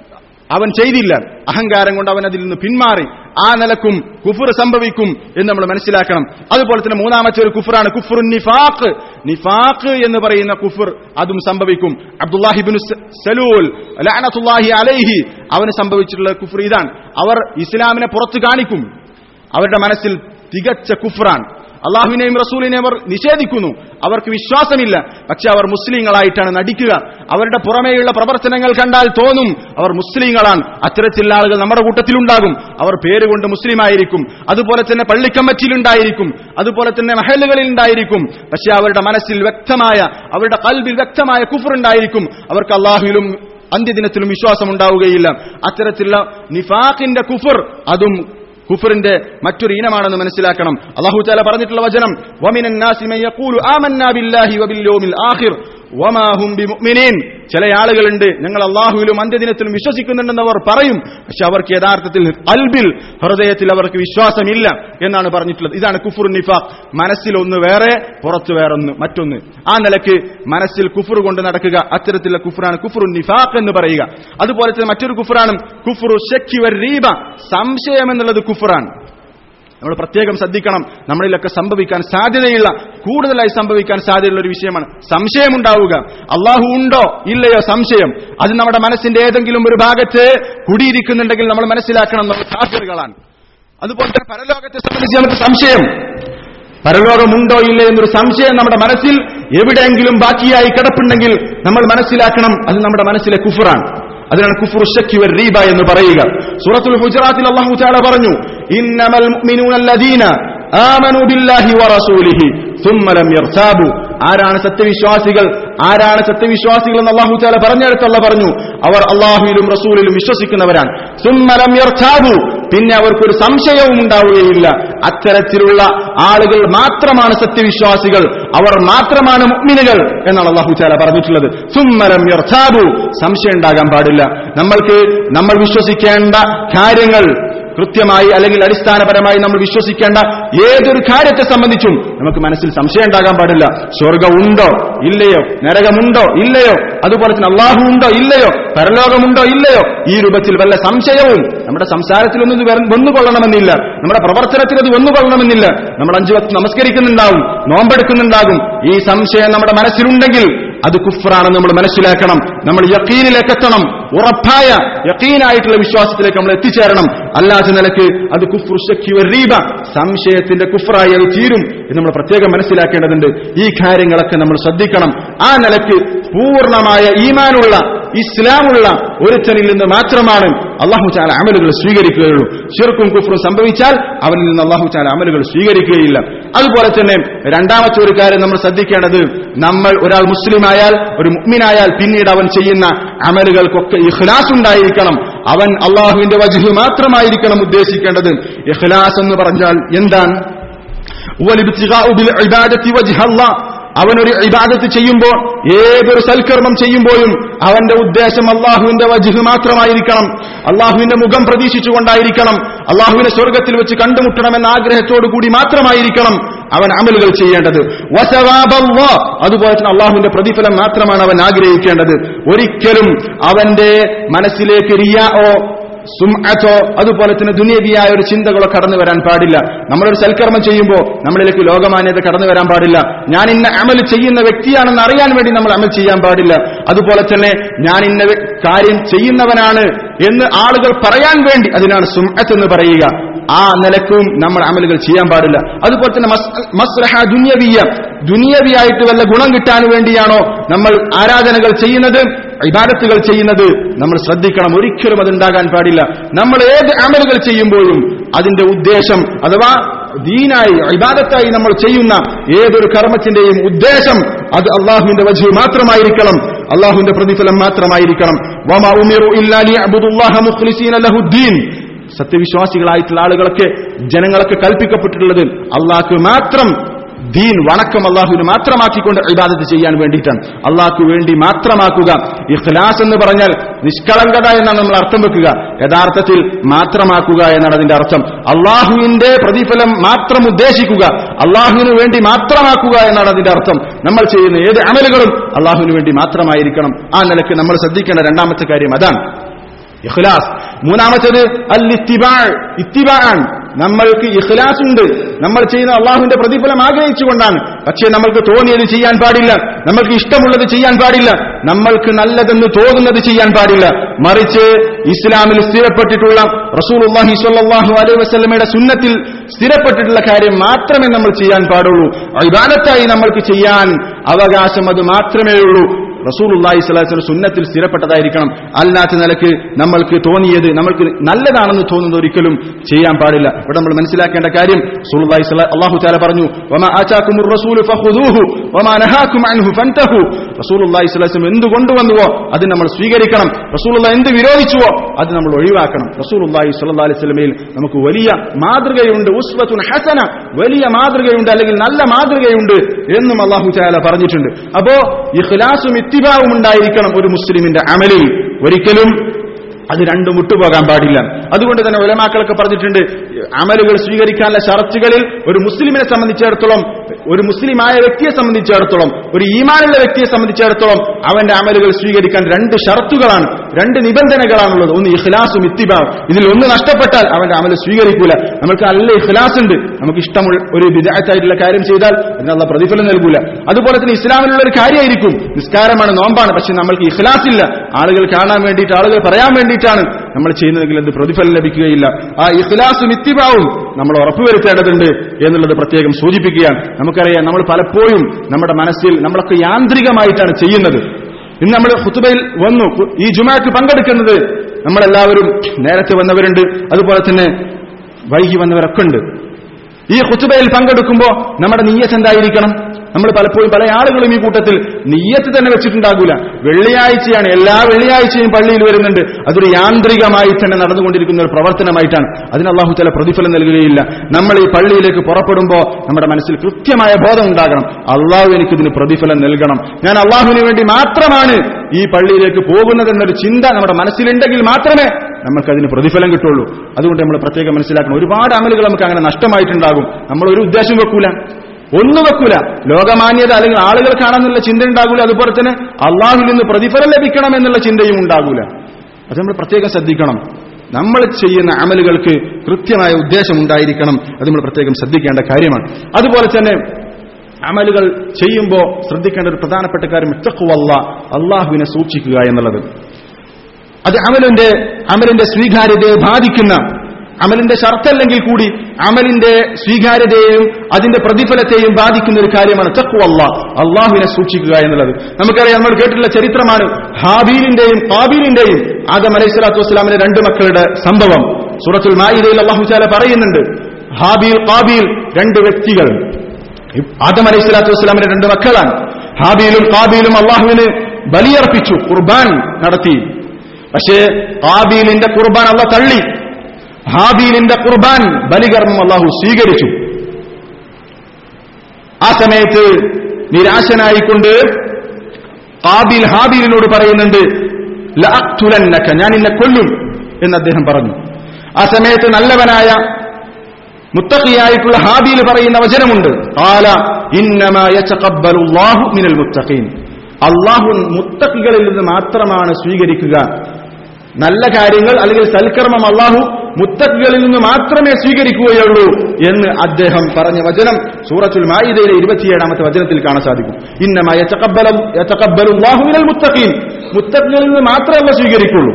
അവൻ ചെയ്തില്ല അഹങ്കാരം കൊണ്ട് അവൻ അതിൽ നിന്ന് പിന്മാറി ആ നിലക്കും കുഫർ സംഭവിക്കും എന്ന് നമ്മൾ മനസ്സിലാക്കണം അതുപോലെ തന്നെ മൂന്നാമത്തെ ഒരു കുഫറാണ് കുഫർ നിഫാഖ് നിഫാഖ് എന്ന് പറയുന്ന കുഫർ അതും സംഭവിക്കും അബ്ദുല്ലാഹിബിൻ സലൂൽ ലഅനത്തുല്ലാഹി അലൈഹി അവന് സംഭവിച്ചിട്ടുള്ള കുഫർ ഇതാണ് അവർ ഇസ്ലാമിനെ പുറത്തു കാണിക്കും അവരുടെ മനസ്സിൽ തികച്ച കുഫറാണ് അള്ളാഹുവിനെയും റസൂലിനെയും അവർ നിഷേധിക്കുന്നു അവർക്ക് വിശ്വാസമില്ല പക്ഷെ അവർ മുസ്ലിങ്ങളായിട്ടാണ് നടിക്കുക അവരുടെ പുറമേയുള്ള പ്രവർത്തനങ്ങൾ കണ്ടാൽ തോന്നും അവർ മുസ്ലിങ്ങളാണ് അത്തരത്തിലുള്ള ആളുകൾ നമ്മുടെ കൂട്ടത്തിലുണ്ടാകും അവർ പേരുകൊണ്ട് മുസ്ലിമായിരിക്കും അതുപോലെ തന്നെ പള്ളിക്കമ്മറ്റിയിലുണ്ടായിരിക്കും അതുപോലെ തന്നെ മഹലുകളിൽ ഉണ്ടായിരിക്കും പക്ഷെ അവരുടെ മനസ്സിൽ വ്യക്തമായ അവരുടെ കൽബിൽ വ്യക്തമായ കുഫർ ഉണ്ടായിരിക്കും അവർക്ക് അള്ളാഹുവിലും അന്ത്യദിനത്തിലും വിശ്വാസം ഉണ്ടാവുകയില്ല അത്തരത്തിലുള്ള നിഫാഖിന്റെ കുഫർ അതും കുഫറിന്റെ മറ്റൊരു ഇനമാണെന്ന് മനസ്സിലാക്കണം അള്ളാഹു താല പറഞ്ഞിട്ടുള്ള വചനം വമിനൻ നാസി മൻ യഖൂലു ആമന്നാ ബില്ലാഹി വബിൽ യൗമിൽ ആഖിർ വമാ ഹും ബിമുഅ്മിനീൻ ചില ആളുകളുണ്ട് ഞങ്ങൾ അള്ളാഹുവിലും അന്ത്യദിനത്തിലും വിശ്വസിക്കുന്നുണ്ടെന്ന് അവർ പറയും പക്ഷെ അവർക്ക് യഥാർത്ഥത്തിൽ അൽബിൽ ഹൃദയത്തിൽ അവർക്ക് വിശ്വാസമില്ല എന്നാണ് പറഞ്ഞിട്ടുള്ളത് ഇതാണ് കുഫുർ നിഫാഖ് മനസ്സിൽ ഒന്ന് വേറെ പുറത്ത് വേറൊന്ന് മറ്റൊന്ന് ആ നിലക്ക് മനസ്സിൽ കുഫുർ കൊണ്ട് നടക്കുക അത്തരത്തിലുള്ള കുഫറാണ് കുഫുർ നിഫാഖ് എന്ന് പറയുക അതുപോലെ തന്നെ മറ്റൊരു കുഫറാണ് കുഫുറു ഷക്കി റീബ സംശയം എന്നുള്ളത് കുഫറാണ് നമ്മൾ പ്രത്യേകം ശ്രദ്ധിക്കണം നമ്മളിലൊക്കെ സംഭവിക്കാൻ സാധ്യതയുള്ള കൂടുതലായി സംഭവിക്കാൻ സാധ്യതയുള്ള ഒരു വിഷയമാണ് സംശയമുണ്ടാവുക അള്ളാഹു ഉണ്ടോ ഇല്ലയോ സംശയം അത് നമ്മുടെ മനസ്സിന്റെ ഏതെങ്കിലും ഒരു ഭാഗത്ത് കുടിയിരിക്കുന്നുണ്ടെങ്കിൽ നമ്മൾ മനസ്സിലാക്കണം നമ്മൾ കാഫിറുകളാണ് അതുപോലെ തന്നെ പരലോകത്തെ സംബന്ധിച്ച് നമുക്ക് സംശയം പരലോകമുണ്ടോ ഇല്ലേ എന്നൊരു സംശയം നമ്മുടെ മനസ്സിൽ എവിടെയെങ്കിലും ബാക്കിയായി കിടപ്പുണ്ടെങ്കിൽ നമ്മൾ മനസ്സിലാക്കണം അത് നമ്മുടെ മനസ്സിലെ കുഫറാണ് അതിനാണ് കുഫ്റു ശക്കി വൽ റീബ എന്ന് പറയുക സൂറത്തുൽ ഹുജറാത്തിൽ അല്ലാഹു തആല പറഞ്ഞു ഇന്നമൽ മുഅ്മിനൂന അല്ലദീന ആമനു ബില്ലാഹി വറസൂലിഹി ثم ലം യർതാബു ആരാണ് സത്യവിശ്വാസികൾ ആരാണ് സത്യവിശ്വാസികൾ എന്ന് അല്ലാഹു തആല പറഞ്ഞെടുത്തുള്ള പറഞ്ഞു അവർ അള്ളാഹുവിലും റസൂലിലും വിശ്വസിക്കുന്നവരാണ് ثم ലം യർതാബു പിന്നെ അവർക്കൊരു സംശയവും ഉണ്ടാവുകയില്ല അത്തരത്തിലുള്ള ആളുകൾ മാത്രമാണ് സത്യവിശ്വാസികൾ അവർ മാത്രമാണ് മുഅ്മിനുകൾ എന്നാണ് അള്ളാഹു ചാല പറഞ്ഞിട്ടുള്ളത് സുമ്മലം യർഥാബു സംശയം ഉണ്ടാകാൻ പാടില്ല നമ്മൾക്ക് നമ്മൾ വിശ്വസിക്കേണ്ട കാര്യങ്ങൾ കൃത്യമായി അല്ലെങ്കിൽ അടിസ്ഥാനപരമായി നമ്മൾ വിശ്വസിക്കേണ്ട ഏതൊരു കാര്യത്തെ സംബന്ധിച്ചും നമുക്ക് മനസ്സിൽ സംശയം ഉണ്ടാകാൻ പാടില്ല സ്വർഗം ഉണ്ടോ ഇല്ലയോ നരകമുണ്ടോ ഇല്ലയോ അതുപോലെ തന്നെ അള്ളാഹു ഉണ്ടോ ഇല്ലയോ പരലോകമുണ്ടോ ഇല്ലയോ ഈ രൂപത്തിൽ വല്ല സംശയവും നമ്മുടെ സംസാരത്തിലൊന്നും ഇത് വര- വന്നുകൊള്ളണമെന്നില്ല നമ്മുടെ പ്രവർത്തനത്തിൽ അത് വന്നുകൊള്ളണമെന്നില്ല നമ്മൾ അഞ്ചു വക്ത് നമസ്കരിക്കുന്നുണ്ടാവും നോമ്പെടുക്കുന്നുണ്ടാകും ഈ സംശയം നമ്മുടെ മനസ്സിലുണ്ടെങ്കിൽ അത് കുഫറാണെന്ന് നമ്മൾ മനസ്സിലാക്കണം നമ്മൾ യക്കീനിലേക്ക് എത്തണം ഉറപ്പായ യക്കീനായിട്ടുള്ള വിശ്വാസത്തിലേക്ക് നമ്മൾ എത്തിച്ചേരണം അല്ലാത്ത നിലക്ക് അത് കുഫ്റു ശക്കി റീബ സംശയത്തിന്റെ കുഫറായി അത് തീരും എന്ന് നമ്മൾ പ്രത്യേകം മനസ്സിലാക്കേണ്ടതുണ്ട് ഈ കാര്യങ്ങളൊക്കെ നമ്മൾ ശ്രദ്ധിക്കണം ആ നിലക്ക് പൂർണ്ണമായ ഈമാനുള്ള ഇസ്ലാമുള്ള ഒരുത്തനിൽ നിന്ന് മാത്രമാണ് അള്ളാഹു ചാല അമലുകൾ സ്വീകരിക്കുകയുള്ളൂ ഷിർക്കും കുഫറും സംഭവിച്ചാൽ അവനിൽ നിന്ന് അള്ളാഹു ചാല അമലുകൾ സ്വീകരിക്കുകയില്ല അതുപോലെ തന്നെ രണ്ടാമത്തെ ഒരു കാര്യം നമ്മൾ ശ്രദ്ധിക്കേണ്ടത് നമ്മൾ ഒരാൾ മുസ്ലിമായാൽ ഒരു മുഗ്മിനായാൽ പിന്നീട് അവൻ ചെയ്യുന്ന അമലുകൾക്കൊക്കെ ഇഖ്ലാസ് ഉണ്ടായിരിക്കണം അവൻ അള്ളാഹുവിന്റെ വജുഹ് മാത്രമായിരിക്കണം ഉദ്ദേശിക്കേണ്ടത് ഇഖ്ലാസ് എന്ന് പറഞ്ഞാൽ എന്താണ് والابتغاء بالعبادة وجه الله അവനൊരു ഇബാദത്ത് ചെയ്യുമ്പോൾ ഏതൊരു സൽക്കർമ്മം ചെയ്യുമ്പോഴും അവന്റെ ഉദ്ദേശം അള്ളാഹുവിന്റെ വജുഹ് മാത്രമായിരിക്കണം അള്ളാഹുവിന്റെ മുഖം പ്രതീക്ഷിച്ചുകൊണ്ടായിരിക്കണം അള്ളാഹുവിനെ സ്വർഗത്തിൽ വെച്ച് കണ്ടുമുട്ടണമെന്ന ആഗ്രഹത്തോടു കൂടി മാത്രമായിരിക്കണം അവൻ അമലുകൾ ചെയ്യേണ്ടത് വസവാബല്ലാ. അതുപോലെ തന്നെ അള്ളാഹുവിന്റെ പ്രതിഫലം മാത്രമാണ് അവൻ ആഗ്രഹിക്കേണ്ടത് ഒരിക്കലും അവന്റെ മനസ്സിലേക്ക് റിയാഓ സുംഅത്തോ അതുപോലെ തന്നെ ദുനിയവിയായ ഒരു ചിന്തകളോ കടന്നു വരാൻ പാടില്ല നമ്മളൊരു സൽക്കർമ്മം ചെയ്യുമ്പോൾ നമ്മളിലേക്ക് ലോകമാന്യത കടന്നു വരാൻ പാടില്ല ഞാൻ ഇന്ന അമൽ ചെയ്യുന്ന വ്യക്തിയാണെന്ന് അറിയാൻ വേണ്ടി നമ്മൾ അമൽ ചെയ്യാൻ പാടില്ല അതുപോലെ തന്നെ ഞാൻ ഇന്ന വ്യ- കാര്യം ചെയ്യുന്നവനാണ് എന്ന് ആളുകൾ പറയാൻ വേണ്ടി അതിനാണ് സുംഅത്ത് എന്ന് പറയുക ആ നിലക്കും നമ്മൾ അമലുകൾ ചെയ്യാൻ പാടില്ല അതുപോലെ തന്നെ മസ്- മസ്ലഹ ദുന്യവിയ ദുനിയവിയായിട്ട് വല്ല ഗുണം കിട്ടാൻ വേണ്ടിയാണോ നമ്മൾ ആരാധനകൾ ചെയ്യുന്നത് ഇബാദത്തുകൾ ചെയ്യുന്നത് നമ്മൾ ശ്രദ്ധിക്കണം ഒരിക്കലും അതുണ്ടാകാൻ പാടില്ല നമ്മൾ ഏത് അമലുകൾ ചെയ്യുമ്പോഴും അതിന്റെ ഉദ്ദേശം അഥവാ ദീനായി ഇബാദത്തായി നമ്മൾ ചെയ്യുന്ന ഏതൊരു കർമ്മത്തിന്റെയും ഉദ്ദേശം അത് അള്ളാഹുവിന്റെ വജു മാത്രമായിരിക്കണം അള്ളാഹുവിന്റെ പ്രതിഫലം മാത്രമായിരിക്കണം വമാ ഉമിറു ഇല്ലാ ലിയഅ്ബുദുല്ലാഹ മുഖ്ലിസീന ലഹുദ്ദീൻ സത്യവിശ്വാസികളായിട്ടുള്ള ആളുകളൊക്കെ ജനങ്ങളൊക്കെ കൽപ്പിക്കപ്പെട്ടിട്ടുള്ളത് അള്ളാഹ്ക്ക് മാത്രം ദീൻ വണക്കം അള്ളാഹുവിന് മാത്രമാക്കിക്കൊണ്ട് ഇബാദത്ത് ചെയ്യാൻ വേണ്ടിയിട്ടാണ് അള്ളാഹ്ക്ക് വേണ്ടി മാത്രമാക്കുക ഇഖ്ലാസ് എന്ന് പറഞ്ഞാൽ നിഷ്കളങ്കത എന്നാണ് നമ്മൾ അർത്ഥം വെക്കുക യഥാർത്ഥത്തിൽ മാത്രമാക്കുക എന്നാണ് അതിന്റെ അർത്ഥം അള്ളാഹുവിന്റെ പ്രതിഫലം മാത്രം ഉദ്ദേശിക്കുക അള്ളാഹുവിന് വേണ്ടി മാത്രമാക്കുക എന്നാണ് അതിന്റെ അർത്ഥം നമ്മൾ ചെയ്യുന്ന ഏത് അമലുകളും അള്ളാഹുവിന് വേണ്ടി മാത്രമായിരിക്കണം ആ നിലയ്ക്ക് നമ്മൾ ശ്രദ്ധിക്കേണ്ട രണ്ടാമത്തെ കാര്യം അതാണ് ഇഖ്ലാസ് മൂന്നാമത്തേത് അൽ ഇത്തിബാ ഇത്തിബാണ് നമ്മൾക്ക് ഇഖ്ലാസ് ഉണ്ട് നമ്മൾ ചെയ്യുന്ന അള്ളാഹുവിന്റെ പ്രതിഫലം ആഗ്രഹിച്ചുകൊണ്ടാണ് പക്ഷേ നമ്മൾക്ക് തോന്നിയത് ചെയ്യാൻ പാടില്ല നമ്മൾക്ക് ഇഷ്ടമുള്ളത് ചെയ്യാൻ പാടില്ല നമ്മൾക്ക് നല്ലതെന്ന് തോന്നുന്നത് ചെയ്യാൻ പാടില്ല മറിച്ച് ഇസ്ലാമിൽ സ്ഥിരപ്പെട്ടിട്ടുള്ള റസൂലുള്ളാഹി സ്വല്ലല്ലാഹു അലൈഹി വസല്ലമയുടെ സുന്നത്തിൽ സ്ഥിരപ്പെട്ടിട്ടുള്ള കാര്യം മാത്രമേ നമ്മൾ ചെയ്യാൻ പാടുള്ളൂ ഇബാദത്തായി നമ്മൾക്ക് ചെയ്യാൻ അവകാശം അത് മാത്രമേ ഉള്ളൂ റസൂലുള്ളാഹി സ്വലാസിന്റെ സുന്നത്തിൽ സ്ഥിരപ്പെട്ടതായിരിക്കണം അല്ലാത്ത നിലക്ക് നമ്മൾക്ക് തോന്നിയത് നമ്മൾക്ക് നല്ലതാണെന്ന് തോന്നുന്നത് ഒരിക്കലും ചെയ്യാൻ പാടില്ല ഇവിടെ നമ്മൾ മനസ്സിലാക്കേണ്ട കാര്യം റസൂലുള്ളാഹി സ്വല അള്ളാഹു താല പറഞ്ഞു വമാ ആതാക്കുമുർ റസൂലു ഫഖുദൂഹു വമാ നഹാക്കും അൻഹു ഫൻതഹു റസൂലുള്ളാഹി സ്വലാസം എന്ത് കൊണ്ടുവന്നുവോ അത് നമ്മൾ സ്വീകരിക്കണം റസൂലുള്ള എന്ത് വിരോധിച്ചുവോ അത് നമ്മൾ ഒഴിവാക്കണം റസൂലുള്ളാഹി സ്വല്ലല്ലാഹി അലൈഹി വസല്ലമയിൽ നമുക്ക് വലിയ മാതൃകയുണ്ട് ഉസ്വത്തുൻ ഹസന വലിയ മാതൃകയുണ്ട് അല്ലെങ്കിൽ നല്ല മാതൃകയുണ്ട് എന്നും അള്ളാഹു താല പറഞ്ഞിട്ടുണ്ട് അപ്പോ ഇഖ്ലാസും ഇത്തിബാവും ഉണ്ടായിരിക്കണം ഒരു മുസ്ലിമിന്റെ അമലിൽ ഒരിക്കലും അത് രണ്ടും വിട്ടുപോകാൻ പാടില്ല അതുകൊണ്ട് തന്നെ ഉലമാക്കളൊക്കെ പറഞ്ഞിട്ടുണ്ട് അമലുകൾ സ്വീകരിക്കാനുള്ള ഷറത്തുകളിൽ ഒരു മുസ്ലിമിനെ സംബന്ധിച്ചിടത്തോളം ഒരു മുസ്ലിമായ വ്യക്തിയെ സംബന്ധിച്ചിടത്തോളം ഒരു ഈമാനുള്ള വ്യക്തിയെ സംബന്ധിച്ചിടത്തോളം അവന്റെ അമലുകൾ സ്വീകരിക്കാൻ രണ്ട് ഷറത്തുകളാണ് രണ്ട് നിബന്ധനകളാണുള്ളത് ഒന്ന് ഇഖ്ലാസും ഇത്തിബാവും ഇതിൽ ഒന്ന് നഷ്ടപ്പെട്ടാൽ അവന്റെ അമൽ സ്വീകരിക്കൂല നമുക്ക് നല്ല ഇഖ്ലാസ് ഉണ്ട് നമുക്ക് ഇഷ്ടമുള്ള ഒരു വിദഗ്ധായിട്ടുള്ള കാര്യം ചെയ്താൽ അതിനുള്ള പ്രതിഫലം നൽകൂല അതുപോലെ തന്നെ ഇസ്ലാമിലുള്ള ഒരു കാര്യമായിരിക്കും നിസ്കാരമാണ് നോമ്പാണ് പക്ഷെ നമ്മൾക്ക് ഇഖ്ലാസ് ഇല്ല ആളുകൾ കാണാൻ വേണ്ടിയിട്ട് ആളുകൾ പറയാൻ വേണ്ടിയിട്ടാണ് നമ്മൾ ചെയ്യുന്നതെങ്കിൽ എന്ത് പ്രതിഫലം ലഭിക്കുകയില്ല ആ ഇഖ്ലാസും ഇത്തിബാവും നമ്മൾ ഉറപ്പുവരുത്തേണ്ടതുണ്ട് എന്നുള്ളത് പ്രത്യേകം സൂചിപ്പിക്കുകയാണ് നമുക്കറിയാം നമ്മൾ പലപ്പോഴും നമ്മുടെ മനസ്സിൽ നമ്മളൊക്കെ യാന്ത്രികമായിട്ടാണ് ചെയ്യുന്നത് ഇന്ന് നമ്മൾ ഹുത്തുബയിൽ വന്നു ഈ ജുമാക്ക് പങ്കെടുക്കുന്നത് നമ്മളെല്ലാവരും നേരത്തെ വന്നവരുണ്ട് അതുപോലെ തന്നെ വൈകി വന്നവരൊക്കെ ഉണ്ട് ഈ ഹുത്തുബയിൽ പങ്കെടുക്കുമ്പോൾ നമ്മുടെ നീയത്ത് എന്തായിരിക്കണം നമ്മൾ പലപ്പോഴും പല ആളുകളും ഈ കൂട്ടത്തിൽ നീയത്ത് തന്നെ വെച്ചിട്ടുണ്ടാകൂല വെള്ളിയാഴ്ചയാണ് എല്ലാ വെള്ളിയാഴ്ചയും പള്ളിയിൽ വരുന്നുണ്ട് അതൊരു യാന്ത്രികമായി തന്നെ നടന്നുകൊണ്ടിരിക്കുന്ന ഒരു പ്രവർത്തനമായിട്ടാണ് അതിന് അള്ളാഹു ചില പ്രതിഫലം നൽകുകയില്ല നമ്മൾ ഈ പള്ളിയിലേക്ക് പുറപ്പെടുമ്പോൾ നമ്മുടെ മനസ്സിൽ കൃത്യമായ ബോധം ഉണ്ടാകണം അള്ളാഹു എനിക്കിതിന് പ്രതിഫലം നൽകണം ഞാൻ അള്ളാഹുവിന് വേണ്ടി മാത്രമാണ് ഈ പള്ളിയിലേക്ക് പോകുന്നതെന്നൊരു ചിന്ത നമ്മുടെ മനസ്സിലുണ്ടെങ്കിൽ മാത്രമേ നമുക്കതിന് പ്രതിഫലം കിട്ടുള്ളൂ അതുകൊണ്ട് നമ്മൾ പ്രത്യേകം മനസ്സിലാക്കണം ഒരുപാട് അമലുകൾ നമുക്ക് അങ്ങനെ നഷ്ടമായിട്ടുണ്ടാകും നമ്മൾ ഒരു ഉദ്ദേശം വെക്കൂല ഒന്നും വെക്കൂല ലോകമാന്യത അല്ലെങ്കിൽ ആളുകൾ കാണാനുള്ള ചിന്ത ഉണ്ടാകൂല അതുപോലെ തന്നെ അള്ളാഹുവിൽ നിന്ന് പ്രതിഫലം ലഭിക്കണം എന്നുള്ള ചിന്തയും ഉണ്ടാകൂല അത് നമ്മൾ പ്രത്യേകം ശ്രദ്ധിക്കണം നമ്മൾ ചെയ്യുന്ന അമലുകൾക്ക് കൃത്യമായ ഉദ്ദേശം ഉണ്ടായിരിക്കണം അത് നമ്മൾ പ്രത്യേകം ശ്രദ്ധിക്കേണ്ട കാര്യമാണ് അതുപോലെ തന്നെ അമലുകൾ ചെയ്യുമ്പോൾ ശ്രദ്ധിക്കേണ്ട ഒരു പ്രധാനപ്പെട്ട കാര്യം ഇത്തഖുവല്ല അള്ളാഹുവിനെ സൂക്ഷിക്കുക എന്നുള്ളത് അത് അമലിന്റെ അമലിന്റെ സ്വീകാര്യതയെ ബാധിക്കുന്ന അമലിന്റെ ഷർത്തല്ലെങ്കിൽ കൂടി അമലിന്റെ സ്വീകാര്യതയെയും അതിന്റെ പ്രതിഫലത്തെയും ബാധിക്കുന്ന ഒരു കാര്യമാണ് തക്കു അള്ളാഹ് അള്ളാഹുവിനെ സൂക്ഷിക്കുക എന്നുള്ളത് നമുക്കറിയാം നമ്മൾ കേട്ടിട്ടുള്ള ചരിത്രമാണ് ഹാബീലിന്റെയും കാബീലിന്റെയും ആദം അലൈഹി സ്വലാത്തു വസ്സലാമിന്റെ രണ്ട് മക്കളുടെ സംഭവം സൂറത്തുൽ മായിദയിൽ അള്ളാഹു ചാല പറയുന്നുണ്ട് ഹാബീൽ കാബീൽ രണ്ട് വ്യക്തികൾ ആദം അലൈഹി സ്വലാത്തു വസ്സലാമിന്റെ രണ്ട് മക്കളാണ് ഹാബീലും കാബീലും അള്ളാഹുവിന് ബലിയർപ്പിച്ചു കുർബാൻ നടത്തി പക്ഷേ കാബീലിന്റെ കുർബാൻ അള്ള തള്ളി ഹാബീലിന്റെ കുർബാൻ ബലികർമ്മം അള്ളാഹു സ്വീകരിച്ചു ആ സമയത്ത് നിരാശനായിക്കൊണ്ട് കാബീൽ ഹാബീലിനോട് പറയുന്നുണ്ട് ലഅഖ്തുലന്നക ഞാൻ നിന്നെ കൊല്ലും എന്ന് അദ്ദേഹം പറഞ്ഞു ആ സമയത്ത് നല്ലവനായ മുത്തഖിയായിട്ടുള്ള ഹാബീൽ പറയുന്ന വചനമുണ്ട് കാല ഇന്നമാ യതഖബ്ബലുല്ലാഹു മിനൽ മുത്തഖീൻ അള്ളാഹു മുത്തഖികളിൽ നിന്ന് മാത്രമാണ് സ്വീകരിക്കുക നല്ല കാര്യങ്ങൾ അല്ലെങ്കിൽ സൽക്കർമ്മം അള്ളാഹു മുത്തഖികളിൽ നിന്ന് മാത്രമേ സ്വീകരിക്കുകയുള്ളൂ എന്ന് അദ്ദേഹം പറഞ്ഞ വചനം സൂറത്തുൽ മായിദയിലെ ഇരുപത്തിയേഴാമത്തെ വചനത്തിൽ കാണാൻ സാധിക്കും ഇന്നമായ മിനൽ മുത്തഖീൻ മുത്തഖികളിൽ നിന്ന് മാത്രമേ സ്വീകരിക്കുള്ളൂ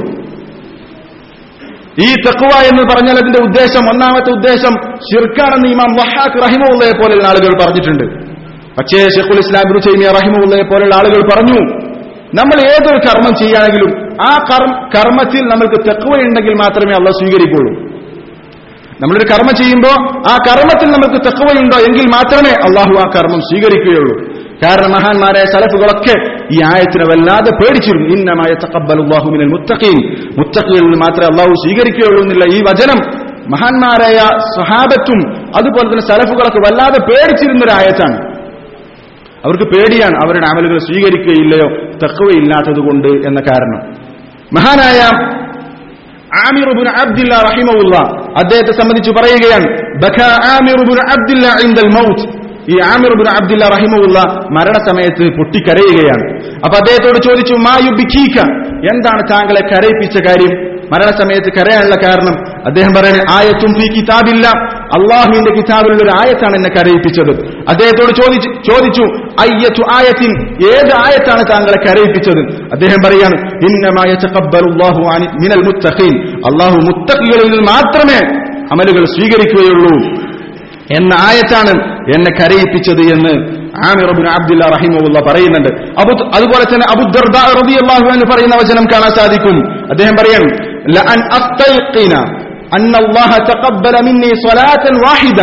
ഈ തക്കുവ എന്ന് പറഞ്ഞാൽ അതിന്റെ ഉദ്ദേശം ഒന്നാമത്തെ ഉദ്ദേശം ഷിർക്കാണെന്ന് ഇമാം വഹാഖ് റഹിമുള്ളയെ പോലെയുള്ള ആളുകൾ പറഞ്ഞിട്ടുണ്ട് പക്ഷേ ഷെഖുൽ ഇസ്ലാം ഇബ്നു തൈമിയ റഹിമുള്ളയെ പോലെയുള്ള ആളുകൾ പറഞ്ഞു നമ്മൾ ഏതൊരു കർമ്മം ചെയ്യുകയാണെങ്കിലും ആ കർമ്മത്തിൽ നമ്മൾക്ക് തെക്കുവയുണ്ടെങ്കിൽ മാത്രമേ അള്ള സ്വീകരിക്കുള്ളൂ നമ്മളൊരു കർമ്മം ചെയ്യുമ്പോൾ ആ കർമ്മത്തിൽ നമുക്ക് തെക്കുവയുണ്ടോ എങ്കിൽ മാത്രമേ അള്ളാഹു ആ കർമ്മം സ്വീകരിക്കുകയുള്ളൂ കാരണം മഹാന്മാരായ സലഫുകളൊക്കെ ഈ ആയത്തിനെ വല്ലാതെ പേടിച്ചിരുന്നു ഇന്നമായ തക്കബലുല്ലാഹുമിനൽ മുത്തഖീൻ മുത്തഖീൽ നിന്ന് മാത്രമേ അള്ളാഹു സ്വീകരിക്കുകയുള്ളൂ എന്നുള്ള ഈ വചനം മഹാന്മാരായ സഹാബത്തും അതുപോലെ തന്നെ സലഫുകളൊക്കെ വല്ലാതെ പേടിച്ചിരുന്നൊരായത്താണ് അവർക്ക് പേടിയാണ് അവരുടെ അമലുകൾ സ്വീകരിക്കുകയില്ലയോ തക്കവയില്ലാത്തത് കൊണ്ട് എന്ന കാരണം മഹാനായ ആമിറുബുൻ അബ്ദില്ല റഹിമുള്ള അദ്ദേഹത്തെ സംബന്ധിച്ച് പറയുകയാണ് ബഖ ആമിറുബുൻ അബ്ദില്ല ഇൻദൽ മൗത്ത് ഈ ആമിറുബുൻ അബ്ദില്ല റഹിമുള്ള മരണസമയത്ത് പൊട്ടിക്കരയുകയാണ് അപ്പൊ അദ്ദേഹത്തോട് ചോദിച്ചു മായു ബിഖീക്ക എന്താണ് താങ്കളെ കരയിപ്പിച്ച കാര്യം മരണസമയത്ത് കരയാനുള്ള കാരണം അദ്ദേഹം പറയുന്നത് ആയത്തും ഫീ കിതാബില്ല അള്ളാഹുവിന്റെ കിതാബിലുള്ള ഒരു ആയത്താണ് എന്നെ കരയിപ്പിച്ചത് അദ്ദേഹത്തോട് ചോദിച്ചു ചോദിച്ചു അയ്യത്തു ആയത്തിൻ ഏത് ആയത്താണ് താങ്കളെ കരയിപ്പിച്ചത് അദ്ദേഹം പറയാണ് ഇന്നമായ മിനൽ മുത്തഖീൻ അള്ളാഹു മുത്തഖികളിൽ നിന്ന് മാത്രമേ അമലുകൾ സ്വീകരിക്കുകയുള്ളൂ എന്ന ആയത്താണ് എന്നെ കരയിപ്പിച്ചത് എന്ന് ആമിറബിൻ അബ്ദുല്ല റഹിമുള്ള പറയുന്നുണ്ട് അബു അതുപോലെ തന്നെ അബുദർദ റളിയല്ലാഹു അൻഹു പറയുന്ന വചനം കാണാൻ സാധിക്കും അദ്ദേഹം പറയാണ് ലഅൻ അസ്തൈഖിന അന്ന അല്ലാഹ തഖബ്ബല മിന്നി സ്വലാത്തൻ വാഹിദ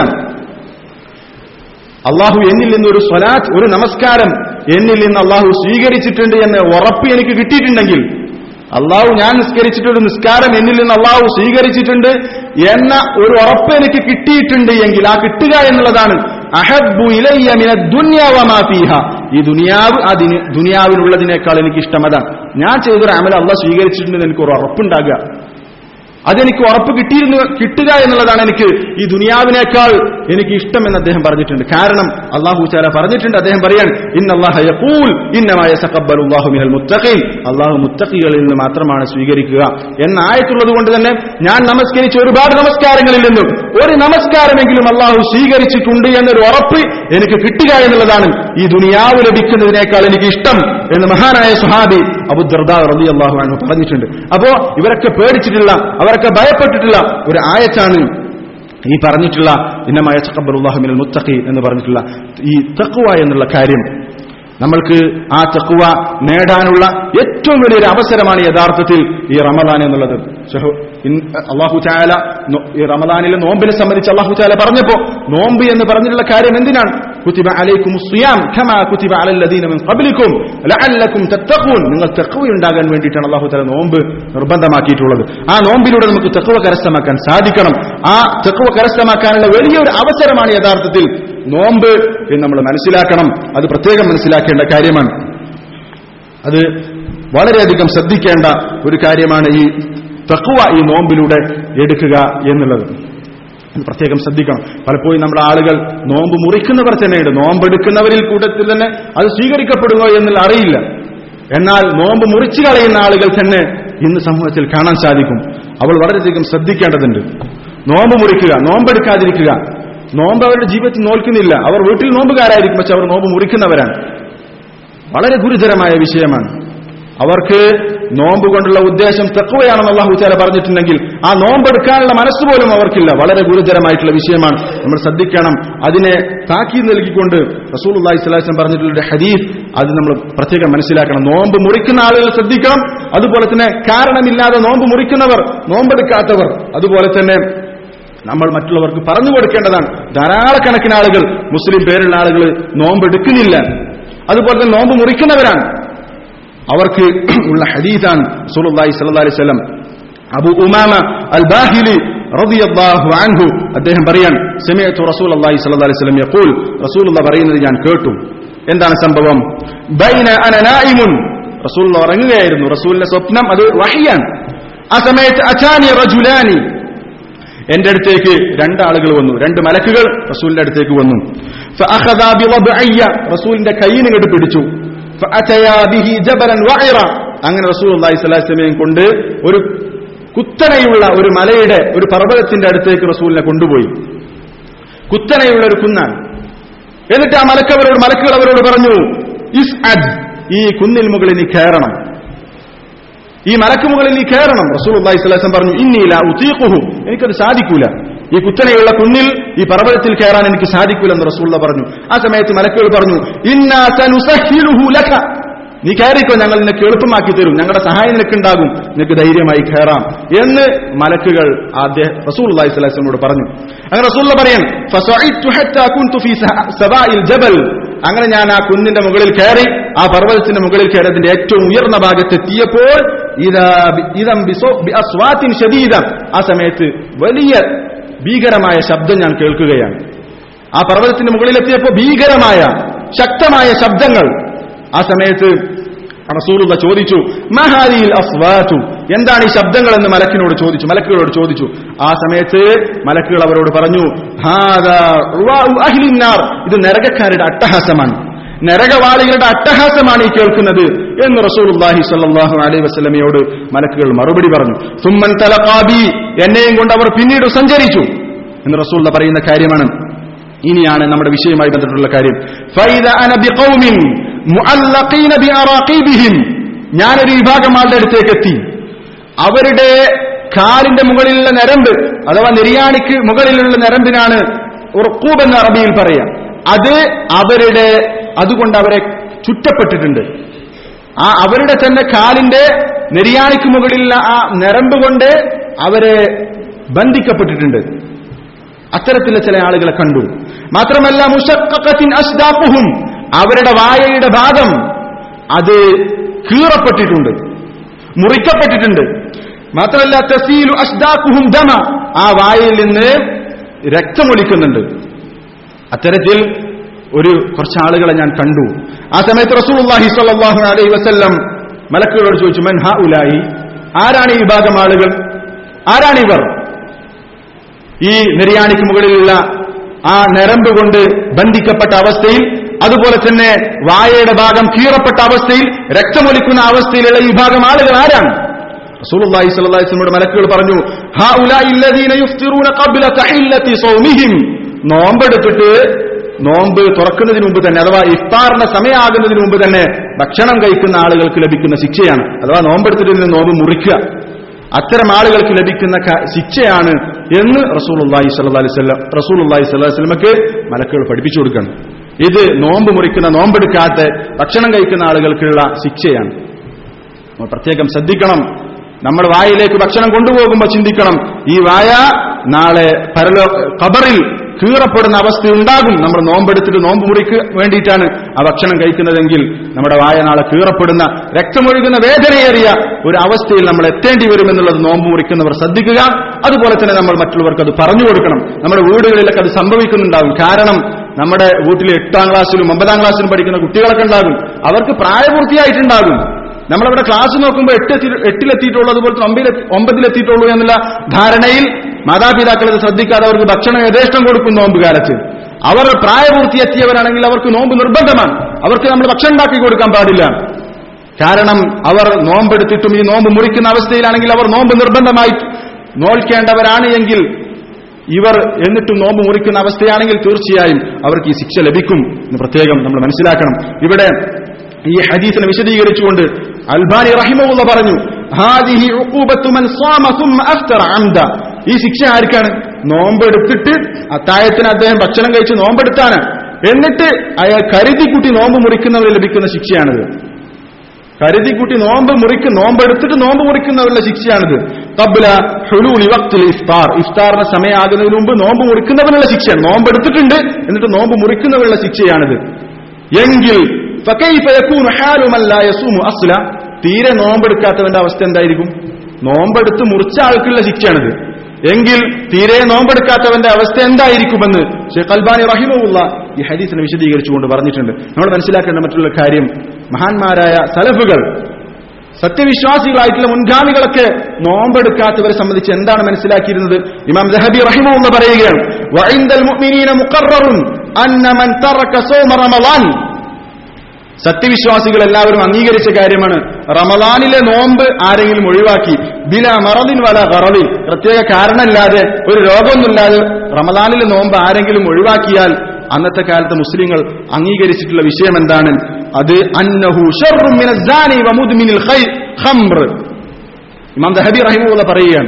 അള്ളാഹു എന്നിൽ നിന്ന് ഒരു സ്വലാത്ത് ഒരു നമസ്കാരം എന്നിൽ നിന്ന് അള്ളാഹു സ്വീകരിച്ചിട്ടുണ്ട് എന്ന ഉറപ്പ് എനിക്ക് കിട്ടിയിട്ടുണ്ടെങ്കിൽ അള്ളാഹു ഞാൻ നിസ്കരിച്ചിട്ടൊരു നിസ്കാരം എന്നിൽ നിന്ന് അള്ളാഹു സ്വീകരിച്ചിട്ടുണ്ട് എന്ന ഒരു ഉറപ്പ് എനിക്ക് കിട്ടിയിട്ടുണ്ട് എങ്കിൽ ആ കിട്ടുക എന്നുള്ളതാണ് അഹബു ഇലയ്യമിന ദുന്യാവമാഫീഹ ഈ ദുനിയാവ് അതിന് ദുനിയാവിനുള്ളതിനേക്കാൾ എനിക്ക് ഇഷ്ടം അതാണ് ഞാൻ ചെയ്തൊരു അമല അള്ളാഹ് സ്വീകരിച്ചിട്ടുണ്ടെന്ന് എനിക്ക് ഒരു ഉറപ്പുണ്ടാകുക അതെനിക്ക് ഉറപ്പ് കിട്ടിയിരുന്നു കിട്ടുക എന്നുള്ളതാണ് എനിക്ക് ഈ ദുനിയാവിനേക്കാൾ എനിക്ക് ഇഷ്ടം എന്ന് അദ്ദേഹം പറഞ്ഞിട്ടുണ്ട് കാരണം അള്ളാഹു ചാല പറഞ്ഞിട്ടുണ്ട് അദ്ദേഹം പറയാൻ ഇന്നല്ലാഹ യഖൂൽ ഇന്നമായ സഖബ്ബലുല്ലാഹു മിനൽ മുത്തഖീൻ അള്ളാഹു മുത്തഖികളിൽ നിന്ന് മാത്രമാണ് സ്വീകരിക്കുക എന്ന ആയത്തുള്ളത് കൊണ്ട് തന്നെ ഞാൻ നമസ്കരിച്ച ഒരുപാട് നമസ്കാരങ്ങളിൽ നിന്നും ഒരു നമസ്കാരമെങ്കിലും അള്ളാഹു സ്വീകരിച്ചിട്ടുണ്ട് എന്നൊരു ഉറപ്പ് എനിക്ക് കിട്ടുക എന്നുള്ളതാണ് ഈ ദുനിയാവ് ലഭിക്കുന്നതിനേക്കാൾ എനിക്ക് ഇഷ്ടം എന്ന് മഹാനായ സുഹാബി അബുദർദാ റബി അള്ളാഹു അനു പറഞ്ഞിട്ടുണ്ട് അപ്പോ ഇവരൊക്കെ പേടിച്ചിട്ടുള്ള അവരൊക്കെ ഭയപ്പെട്ടിട്ടുള്ള ഒരു ആയത്താണ് ഈ പറഞ്ഞിട്ടുള്ള ഇന്നമായ ചക്കബറുല്ലാഹുമിനൽ മുത്തഖി എന്ന് പറഞ്ഞിട്ടുള്ള ഈ തക്കുവ എന്നുള്ള കാര്യം നമ്മൾക്ക് ആ തക്കുവ നേടാനുള്ള ഏറ്റവും വലിയൊരു അവസരമാണ് യഥാർത്ഥത്തിൽ ഈ റമദാൻ എന്നുള്ളത് അള്ളാഹു ചായാല ഈ റമദാനിലെ നോമ്പിനെ സംബന്ധിച്ച് അള്ളാഹു ചായാല പറഞ്ഞപ്പോ നോമ്പ് എന്ന് പറഞ്ഞിട്ടുള്ള കാര്യം എന്തിനാണ് കുത്തിബ അലൈക്കും സുയാം ഖമാ കുത്തിബ അലല്ലദീന മിൻ ഖബ്ലിക്കും ലഅല്ലക്കും തത്തഖൂൻ നിങ്ങൾ തഖ്വ ഉണ്ടാകാൻ വേണ്ടിയിട്ടാണ് അള്ളാഹു തആല നോമ്പ് നിർബന്ധമാക്കിയിട്ടുള്ളത് ആ നോമ്പിലൂടെ നമുക്ക് തഖ്വ കരസ്ഥമാക്കാൻ സാധിക്കണം ആ തഖ്വ കരസ്ഥമാക്കാനുള്ള വലിയൊരു അവസരമാണ് യഥാർത്ഥത്തിൽ നോമ്പ് എന്ന് നമ്മൾ മനസ്സിലാക്കണം അത് പ്രത്യേകം മനസ്സിലാക്കേണ്ട കാര്യമാണ് അത് വളരെയധികം ശ്രദ്ധിക്കേണ്ട ഒരു കാര്യമാണ് ഈ തക്കുവ ഈ നോമ്പിലൂടെ എടുക്കുക എന്നുള്ളത് പ്രത്യേകം ശ്രദ്ധിക്കണം പലപ്പോഴും നമ്മുടെ ആളുകൾ നോമ്പ് മുറിക്കുന്നവർ തന്നെയുണ്ട് നോമ്പെടുക്കുന്നവരിൽ കൂട്ടത്തിൽ തന്നെ അത് സ്വീകരിക്കപ്പെടുമോ എന്നുള്ള അറിയില്ല എന്നാൽ നോമ്പ് മുറിച്ചു കളയുന്ന ആളുകൾ തന്നെ ഇന്ന് സമൂഹത്തിൽ കാണാൻ സാധിക്കും അവൾ വളരെയധികം ശ്രദ്ധിക്കേണ്ടതുണ്ട് നോമ്പ് മുറിക്കുക നോമ്പെടുക്കാതിരിക്കുക നോമ്പ് അവരുടെ ജീവിതത്തിൽ നോൽക്കുന്നില്ല അവർ വീട്ടിൽ നോമ്പുകാരായിരിക്കും പക്ഷെ അവർ നോമ്പ് മുറിക്കുന്നവരാണ് വളരെ ഗുരുതരമായ വിഷയമാണ് അവർക്ക് നോമ്പ് കൊണ്ടുള്ള ഉദ്ദേശം തെക്കുവയാണെന്ന് അള്ളാഹു താല പറഞ്ഞിട്ടുണ്ടെങ്കിൽ ആ നോമ്പെടുക്കാനുള്ള മനസ്സ് പോലും അവർക്കില്ല വളരെ ഗുരുതരമായിട്ടുള്ള വിഷയമാണ് നമ്മൾ ശ്രദ്ധിക്കണം അതിനെ താക്കീത് നൽകിക്കൊണ്ട് റസൂൽ അള്ളാഹി സ്വലാസ്ലം പറഞ്ഞിട്ടുള്ള ഒരു ഹദീസ് അത് നമ്മൾ പ്രത്യേകം മനസ്സിലാക്കണം നോമ്പ് മുറിക്കുന്ന ആളുകൾ ശ്രദ്ധിക്കണം അതുപോലെ തന്നെ കാരണമില്ലാതെ നോമ്പ് മുറിക്കുന്നവർ നോമ്പെടുക്കാത്തവർ അതുപോലെ തന്നെ നമ്മൾ മറ്റുള്ളവർക്ക് പറഞ്ഞു കൊടുക്കേണ്ടതാണ് ധാരാളക്കണക്കിന് ആളുകൾ മുസ്ലിം പേരുള്ള ആളുകൾ നോമ്പെടുക്കുന്നില്ല അതുപോലെ തന്നെ നോമ്പ് മുറിക്കുന്നവരാണ് അവർക്ക് ഉള്ള ഹദീസാണ് റസൂലുള്ളാഹി സ്വല്ലല്ലാഹി അലൈഹി വസല്ലം അബു ഉമാമ അൽ ബാഹിലി റളിയല്ലാഹു അൻഹു അദ്ദേഹം പറയാൻ സമയത്തു റസൂലുള്ളാഹി സ്വല്ലല്ലാഹി അലൈഹി വസല്ലം യഖൂൽ റസൂലുള്ള പറയുന്നത് ഞാൻ കേട്ടു എന്താണ് സംഭവം ബൈന അന നായിമുൻ റസൂലുള്ള ഉറങ്ങുകയായിരുന്നു റസൂലിന്റെ സ്വപ്നം അത് വഹിയാണ് ആ സമയത്ത് അചാനി റജുലാനി എന്റെ അടുത്തേക്ക് രണ്ടാളുകൾ വന്നു രണ്ട് മലക്കുകൾ റസൂലിന്റെ അടുത്തേക്ക് വന്നു فأخذا بضبعي റസൂലിന്റെ കൈയിന് ഇങ്ങോട്ട് പിടിച്ചു فأتيا به جبلا وعرا അങ്ങനെ റസൂൽ അള്ളാഹി സ്വലാസ്ലമയും കൊണ്ട് ഒരു കുത്തനെയുള്ള ഒരു മലയുടെ ഒരു പർവ്വതത്തിന്റെ അടുത്തേക്ക് റസൂലിനെ കൊണ്ടുപോയി കുത്തനെയുള്ള ഒരു കുന്നാണ് എന്നിട്ട് ആ മലക്കവരോട് മലക്കുകൾ അവരോട് പറഞ്ഞു ഇസ് അദ് ഈ കുന്നിൽ മുകളിൽ നീ കയറണം ഈ മലക്ക് മുകളിൽ നീ കയറണം റസൂൽ അള്ളാഹി സ്വലാസം പറഞ്ഞു ഇന്നീല ഉത്തീഖുഹു എനിക്കത് സാധിക്കൂല ഈ കുത്തനെയുള്ള കുന്നിൽ ഈ പർവ്വതത്തിൽ കയറാൻ എനിക്ക് സാധിക്കൂലെന്ന് റസൂള്ള പറഞ്ഞു ആ സമയത്ത് മലക്കുകൾ പറഞ്ഞു ഇന്നാ സനുസഹിലുഹു ലക നീ കയറിക്കോ ഞങ്ങൾ നിനക്ക് എളുപ്പമാക്കി തരും ഞങ്ങളുടെ സഹായം നിനക്കുണ്ടാകും നിനക്ക് ധൈര്യമായി കയറാം എന്ന് മലക്കുകൾ ആദ്യ റസൂൽ അള്ളാഹി സ്വലാസിനോട് പറഞ്ഞു അങ്ങനെ റസൂള്ള പറയാൻ "ഫസഅയ്തു ഹത്താ കുൻതു ഫീ സഹ- സവാഇൽ ജബൽ അങ്ങനെ ഞാൻ ആ കുന്നിന്റെ മുകളിൽ കയറി ആ പർവ്വതത്തിന്റെ മുകളിൽ കയറി അതിന്റെ ഏറ്റവും ഉയർന്ന ഭാഗത്തെത്തിയപ്പോൾ ഇതാ ബി- ഇദം ബിസോ- ബി അസ്വാത്തിൻ ശദീദ ആ സമയത്ത് വലിയ ഭീകരമായ ശബ്ദം ഞാൻ കേൾക്കുകയാണ് ആ പർവ്വതത്തിന്റെ മുകളിലെത്തിയപ്പോൾ ഭീകരമായ ശക്തമായ ശബ്ദങ്ങൾ ആ സമയത്ത് റസൂലുള്ള ചോദിച്ചു മഹാരിയിൽ അസ്വാതു എന്താണ് ഈ ശബ്ദങ്ങൾ എന്ന് മലക്കിനോട് ചോദിച്ചു മലക്കുകളോട് ചോദിച്ചു ആ സമയത്ത് മലക്കുകൾ അവരോട് പറഞ്ഞു "ഹാദാ റുവാഉ അഹ്ലിന്നാർ." ഇത് നരകക്കാരുടെ അട്ടഹാസമാണ് നരകവാളികളുടെ അട്ടഹാസമാണ് ഈ കേൾക്കുന്നത് എന്ന് റസൂലുള്ളാഹി സ്വല്ലല്ലാഹു അലൈഹി വസല്ലമയോട് മലക്കുകൾ മറുപടി പറഞ്ഞു സുമ്മൻ തലഖാബി എന്നെയും കൊണ്ട് അവർ പിന്നീട് സഞ്ചരിച്ചു എന്ന് റസൂലുള്ള പറയുന്ന കാര്യമാണ് ഇനിയാണ് നമ്മുടെ വിഷയവുമായി ബന്ധപ്പെട്ടുള്ള കാര്യം ഫൈദ അന ബിഖൗമിൻ മുഅല്ലഖീന ബിഅറാഖീബിഹിം ഞാനൊരു വിഭാഗം ആളുടെ അടുത്തേക്ക് എത്തി അവരുടെ കാലിന്റെ മുകളിലുള്ള നരമ്പ് അഥവാ നിര്യാണിക്ക് മുകളിലുള്ള നരമ്പിനാണ് ഉറക്കൂബ് എന്ന അറബിയിൽ പറയാം അത് അവരുടെ അതുകൊണ്ട് അവരെ ചുറ്റപ്പെട്ടിട്ടുണ്ട് ആ അവരുടെ തന്നെ കാലിന്റെ നെരിയാണിക്ക് മുകളിലുള്ള ആ നരമ്പ് കൊണ്ട് അവരെ ബന്ധിക്കപ്പെട്ടിട്ടുണ്ട് അത്തരത്തിലുള്ള ചില ആളുകളെ കണ്ടു മാത്രമല്ല മുഷക്കത്തിൻ അസ്ദാഖുഹും അവരുടെ വായയുടെ ഭാഗം അത് കീറപ്പെട്ടിട്ടുണ്ട് മുറിക്കപ്പെട്ടിട്ടുണ്ട് മാത്രമല്ല തസീലു അസ്ദാഖുഹും ദമ ആ വായയിൽ നിന്ന് രക്തമൊലിക്കുന്നുണ്ട് അത്തരത്തിൽ ഒരു കുറച്ച് ആളുകളെ ഞാൻ കണ്ടു ആ സമയത്ത് റസൂലുള്ളാഹി സ്വല്ലല്ലാഹു അലൈഹി വസല്ലം മലക്കുകളോട് ചോദിച്ചു മൻ ഹാ ഉലായി ആരാണ് ഈ വിഭാഗം ആളുകൾ ആരാണിവർ ഈ നെരിയാണിക്ക് മുകളിലുള്ള ആ നരമ്പ് കൊണ്ട് ബന്ധിക്കപ്പെട്ട അവസ്ഥയിൽ അതുപോലെ തന്നെ വായയുടെ ഭാഗം കീറപ്പെട്ട അവസ്ഥയിൽ രക്തമൊലിക്കുന്ന അവസ്ഥയിലുള്ള ഈ വിഭാഗം ആളുകൾ ആരാണ് റസൂലുള്ളാഹി സ്വല്ലല്ലാഹി അലൈഹി വസല്ലമയുടെ മലക്കുകൾ പറഞ്ഞു ഹാ ഉലായി അല്ലദീന യുഫ്തിറൂന ഖബ്ല തഹില്ലത്തി സൗമിഹിം നോമ്പെടുത്തിട്ട് നോമ്പ് തുറക്കുന്നതിന് മുമ്പ് തന്നെ അഥവാ ഇഫ്താറിന്റെ സമയമാകുന്നതിന് മുമ്പ് തന്നെ ഭക്ഷണം കഴിക്കുന്ന ആളുകൾക്ക് ലഭിക്കുന്ന ശിക്ഷയാണ് അഥവാ നോമ്പെടുത്തിട്ട് ഇതിന് നോമ്പ് മുറിക്കുക അത്തരം ആളുകൾക്ക് ലഭിക്കുന്ന ക- ശിക്ഷയാണ് എന്ന് റസൂലുള്ളാഹി സ്വല്ലല്ലാഹി അലൈഹി വസല്ലം റസൂലുള്ളാഹി സ്വല്ലല്ലാഹി അലൈഹി വസല്ലമക്ക് മലക്കുകൾ പഠിപ്പിച്ചു കൊടുക്കണം ഇത് നോമ്പ് മുറിക്കുന്ന നോമ്പെടുക്കാത്ത ഭക്ഷണം കഴിക്കുന്ന ആളുകൾക്കുള്ള ശിക്ഷയാണ് നമ്മൾ പ്രത്യേകം ശ്രദ്ധിക്കണം നമ്മൾ വായിലേക്ക് ഭക്ഷണം കൊണ്ടുപോകുമ്പോൾ ചിന്തിക്കണം ഈ വായ നാളെ പരലോ ഖബറിൽ കീറപ്പെടുന്ന അവസ്ഥ ഉണ്ടാകും നമ്മൾ നോമ്പെടുത്തിട്ട് നോമ്പ് മുറിക്ക് വേണ്ടിയിട്ടാണ് ആ ഭക്ഷണം കഴിക്കുന്നതെങ്കിൽ നമ്മുടെ വായ നാളെ കീറപ്പെടുന്ന രക്തമൊഴുകുന്ന വേദനയേറിയ ഒരു അവസ്ഥയിൽ നമ്മൾ എത്തേണ്ടി വരുമെന്നുള്ളത് നോമ്പ് മുറിക്കുന്നവർ ശ്രദ്ധിക്കുക അതുപോലെ തന്നെ നമ്മൾ മറ്റുള്ളവർക്ക് അത് പറഞ്ഞു കൊടുക്കണം നമ്മുടെ വീടുകളിലൊക്കെ അത് സംഭവിക്കുന്നുണ്ടാകും കാരണം നമ്മുടെ വീട്ടിൽ എട്ടാം ക്ലാസ്സിലും ഒമ്പതാം ക്ലാസ്സിലും പഠിക്കുന്ന കുട്ടികളൊക്കെ ഉണ്ടാകും അവർക്ക് പ്രായപൂർത്തിയായിട്ടുണ്ടാകും നമ്മളവിടെ ക്ലാസ് നോക്കുമ്പോൾ എട്ട് എത്തി- എട്ടിലെത്തിയിട്ടുള്ളൂ അതുപോലെ തന്നെ ഒമ്പതിൽ ഒമ്പതിലെത്തിയിട്ടുള്ളൂ എന്നുള്ള ധാരണയിൽ മാതാപിതാക്കൾ ഇത് ശ്രദ്ധിക്കാതെ അവർക്ക് ഭക്ഷണം യഥേഷ്ടം കൊടുക്കും നോമ്പ് കാലത്ത് അവർ പ്രായപൂർത്തിയെത്തിയവരാണെങ്കിൽ അവർക്ക് നോമ്പ് നിർബന്ധമാണ് അവർക്ക് നമ്മൾ ഭക്ഷണം ഉണ്ടാക്കി കൊടുക്കാൻ പാടില്ല കാരണം അവർ നോമ്പെടുത്തിട്ടും ഈ നോമ്പ് മുറിക്കുന്ന അവസ്ഥയിലാണെങ്കിൽ അവർ നോമ്പ് നിർബന്ധമായി നോൽക്കേണ്ടവരാണ് എങ്കിൽ ഇവർ എന്നിട്ടും നോമ്പ് മുറിക്കുന്ന അവസ്ഥയാണെങ്കിൽ തീർച്ചയായും അവർക്ക് ഈ ശിക്ഷ ലഭിക്കും എന്ന് പ്രത്യേകം നമ്മൾ മനസ്സിലാക്കണം ഇവിടെ ഈ ഹദീസിനെ വിശദീകരിച്ചുകൊണ്ട് അൽബാനി റഹിമുള്ള പറഞ്ഞു ഹാദിഹി ഉഖൂബത്തു മൻ സാമ സുമ്മ അഫ്തറ അംദ ഈ ശിക്ഷ ആർക്കാണ് നോമ്പെടുത്തിട്ട് അത്തായത്തിന് അദ്ദേഹം ഭക്ഷണം കഴിച്ച് നോമ്പെടുത്താണ് എന്നിട്ട് അയാൾ കരുതിക്കുട്ടി നോമ്പ് മുറിക്കുന്നവർ ലഭിക്കുന്ന ശിക്ഷയാണിത് കരുതിക്കുട്ടി നോമ്പ് മുറിക്ക് നോമ്പെടുത്തിട്ട് നോമ്പ് മുറിക്കുന്നവരുടെ ശിക്ഷയാണിത് കബ്ല ഹുലൂലി വക്തുൽ ഇഫ്താർ ഇഫ്താറിന്റെ സമയമാകുന്നതിന് മുമ്പ് നോമ്പ് മുറിക്കുന്നവനുള്ള ശിക്ഷയാണ് നോമ്പെടുത്തിട്ടുണ്ട് എന്നിട്ട് നോമ്പ് മുറിക്കുന്നവരുടെ ശിക്ഷയാണിത് എങ്കിൽ ഫകൈഫ യകൂനു ഹാലു മൻ ലാ യസൂമു അസ്ല തീരെ നോമ്പെടുക്കാത്തവന്റെ അവസ്ഥ എന്തായിരിക്കും നോമ്പെടുത്ത് മുറിച്ച ആൾക്കുള്ള ശിക്ഷയാണിത് എങ്കിൽ തീരെ നോമ്പെടുക്കാത്തവന്റെ അവസ്ഥ എന്തായിരിക്കുമെന്ന് ഷെയ്ഖ് അൽബാനി റഹിമുള്ള ഈ ഹദീസിനെ വിശദീകരിച്ചുകൊണ്ട് പറഞ്ഞിട്ടുണ്ട് നമ്മൾ മനസ്സിലാക്കേണ്ട മറ്റുള്ള കാര്യം മഹാന്മാരായ സലഫുകൾ സത്യവിശ്വാസികളായിട്ടുള്ള മുൻഗാമികളൊക്കെ നോമ്പെടുക്കാത്തവരെ സംബന്ധിച്ച് എന്താണ് മനസ്സിലാക്കിയിരുന്നത് ഇമാം ദഹബി റഹിമുള്ള പറയുകയാണ് വഇൻദൽ മുഅ്മിനീന മുഖററുൻ അന്ന മൻ തറക സൗമ റമളാൻ സത്യവിശ്വാസികൾ എല്ലാവരും അംഗീകരിച്ച കാര്യമാണ് റമദാനിലെ നോമ്പ് ആരെങ്കിലും ഒഴിവാക്കി ബില മറലിൻ വല കറലി പ്രത്യേക കാരണമില്ലാതെ ഒരു രോഗമൊന്നുമില്ലാതെ റമദാനിലെ നോമ്പ് ആരെങ്കിലും ഒഴിവാക്കിയാൽ അന്നത്തെ കാലത്ത് മുസ്ലിങ്ങൾ അംഗീകരിച്ചിട്ടുള്ള വിഷയം എന്താണ് അത് അന്നഹു ഷർറും മിന സാനി വ മുദ്മിനിൽ ഖൈ- ഖംർ ഇമാം ദഹബി റഹിമുള്ള പറയുകയാണ്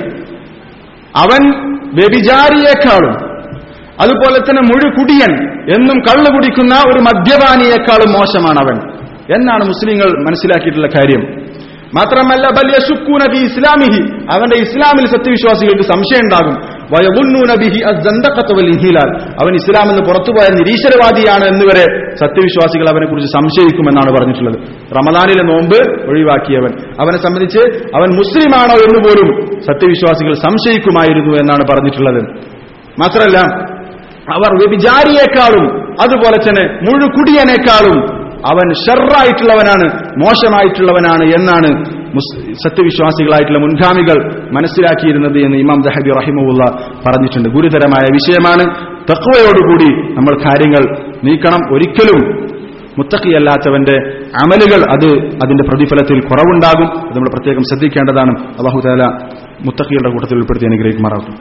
അവൻ വ്യഭിചാരിയേക്കാളും അതുപോലെ തന്നെ മുഴുകുടിയൻ എന്നും കള്ളു കുടിക്കുന്ന ഒരു മദ്യപാനിയേക്കാളും മോശമാണ് അവൻ എന്നാണ് മുസ്ലിങ്ങൾ മനസ്സിലാക്കിയിട്ടുള്ള കാര്യം മാത്രമല്ല ബല്യ ഷുക്കൂന ബി ഇസ്ലാമിഹി അവന്റെ ഇസ്ലാമിൽ സത്യവിശ്വാസികൾക്ക് സംശയം ഉണ്ടാകും വയവുന്നൂന ബിഹി അസ്സന്തഖത്ത് വൽ ഇൻഹിലാൽ അവൻ ഇസ്ലാമിൽ നിന്ന് പുറത്തുപോയ നിരീശ്വരവാദിയാണ് എന്നുവരെ സത്യവിശ്വാസികൾ അവനെ കുറിച്ച് സംശയിക്കുമെന്നാണ് പറഞ്ഞിട്ടുള്ളത് റമദാനിലെ നോമ്പ് ഒഴിവാക്കിയവൻ അവനെ സംബന്ധിച്ച് അവൻ മുസ്ലിമാണോ എന്ന് പോലും സത്യവിശ്വാസികൾ സംശയിക്കുമായിരുന്നു എന്നാണ് പറഞ്ഞിട്ടുള്ളത് മാത്രമല്ല അവർ വ്യഭിചാരിയേക്കാളും അതുപോലെ തന്നെ മുഴുകുടിയനേക്കാളും അവൻ ഷെറായിട്ടുള്ളവനാണ് മോശമായിട്ടുള്ളവനാണ് എന്നാണ് മുസ്- സത്യവിശ്വാസികളായിട്ടുള്ള മുൻഗാമികൾ മനസ്സിലാക്കിയിരുന്നത് എന്ന് ഇമാം ദഹബി റഹിമുള്ള പറഞ്ഞിട്ടുണ്ട് ഗുരുതരമായ വിഷയമാണ് തക്വയോടുകൂടി നമ്മൾ കാര്യങ്ങൾ നീക്കണം ഒരിക്കലും മുത്തക്കിയല്ലാത്തവന്റെ അമലുകൾ അത് അതിന്റെ പ്രതിഫലത്തിൽ കുറവുണ്ടാകും അത് നമ്മൾ പ്രത്യേകം ശ്രദ്ധിക്കേണ്ടതാണ് അള്ളാഹു താല മുത്തക്കിയുടെ കൂട്ടത്തിൽ ഉൾപ്പെടുത്തി അനുഗ്രഹിക്കുമാറാകും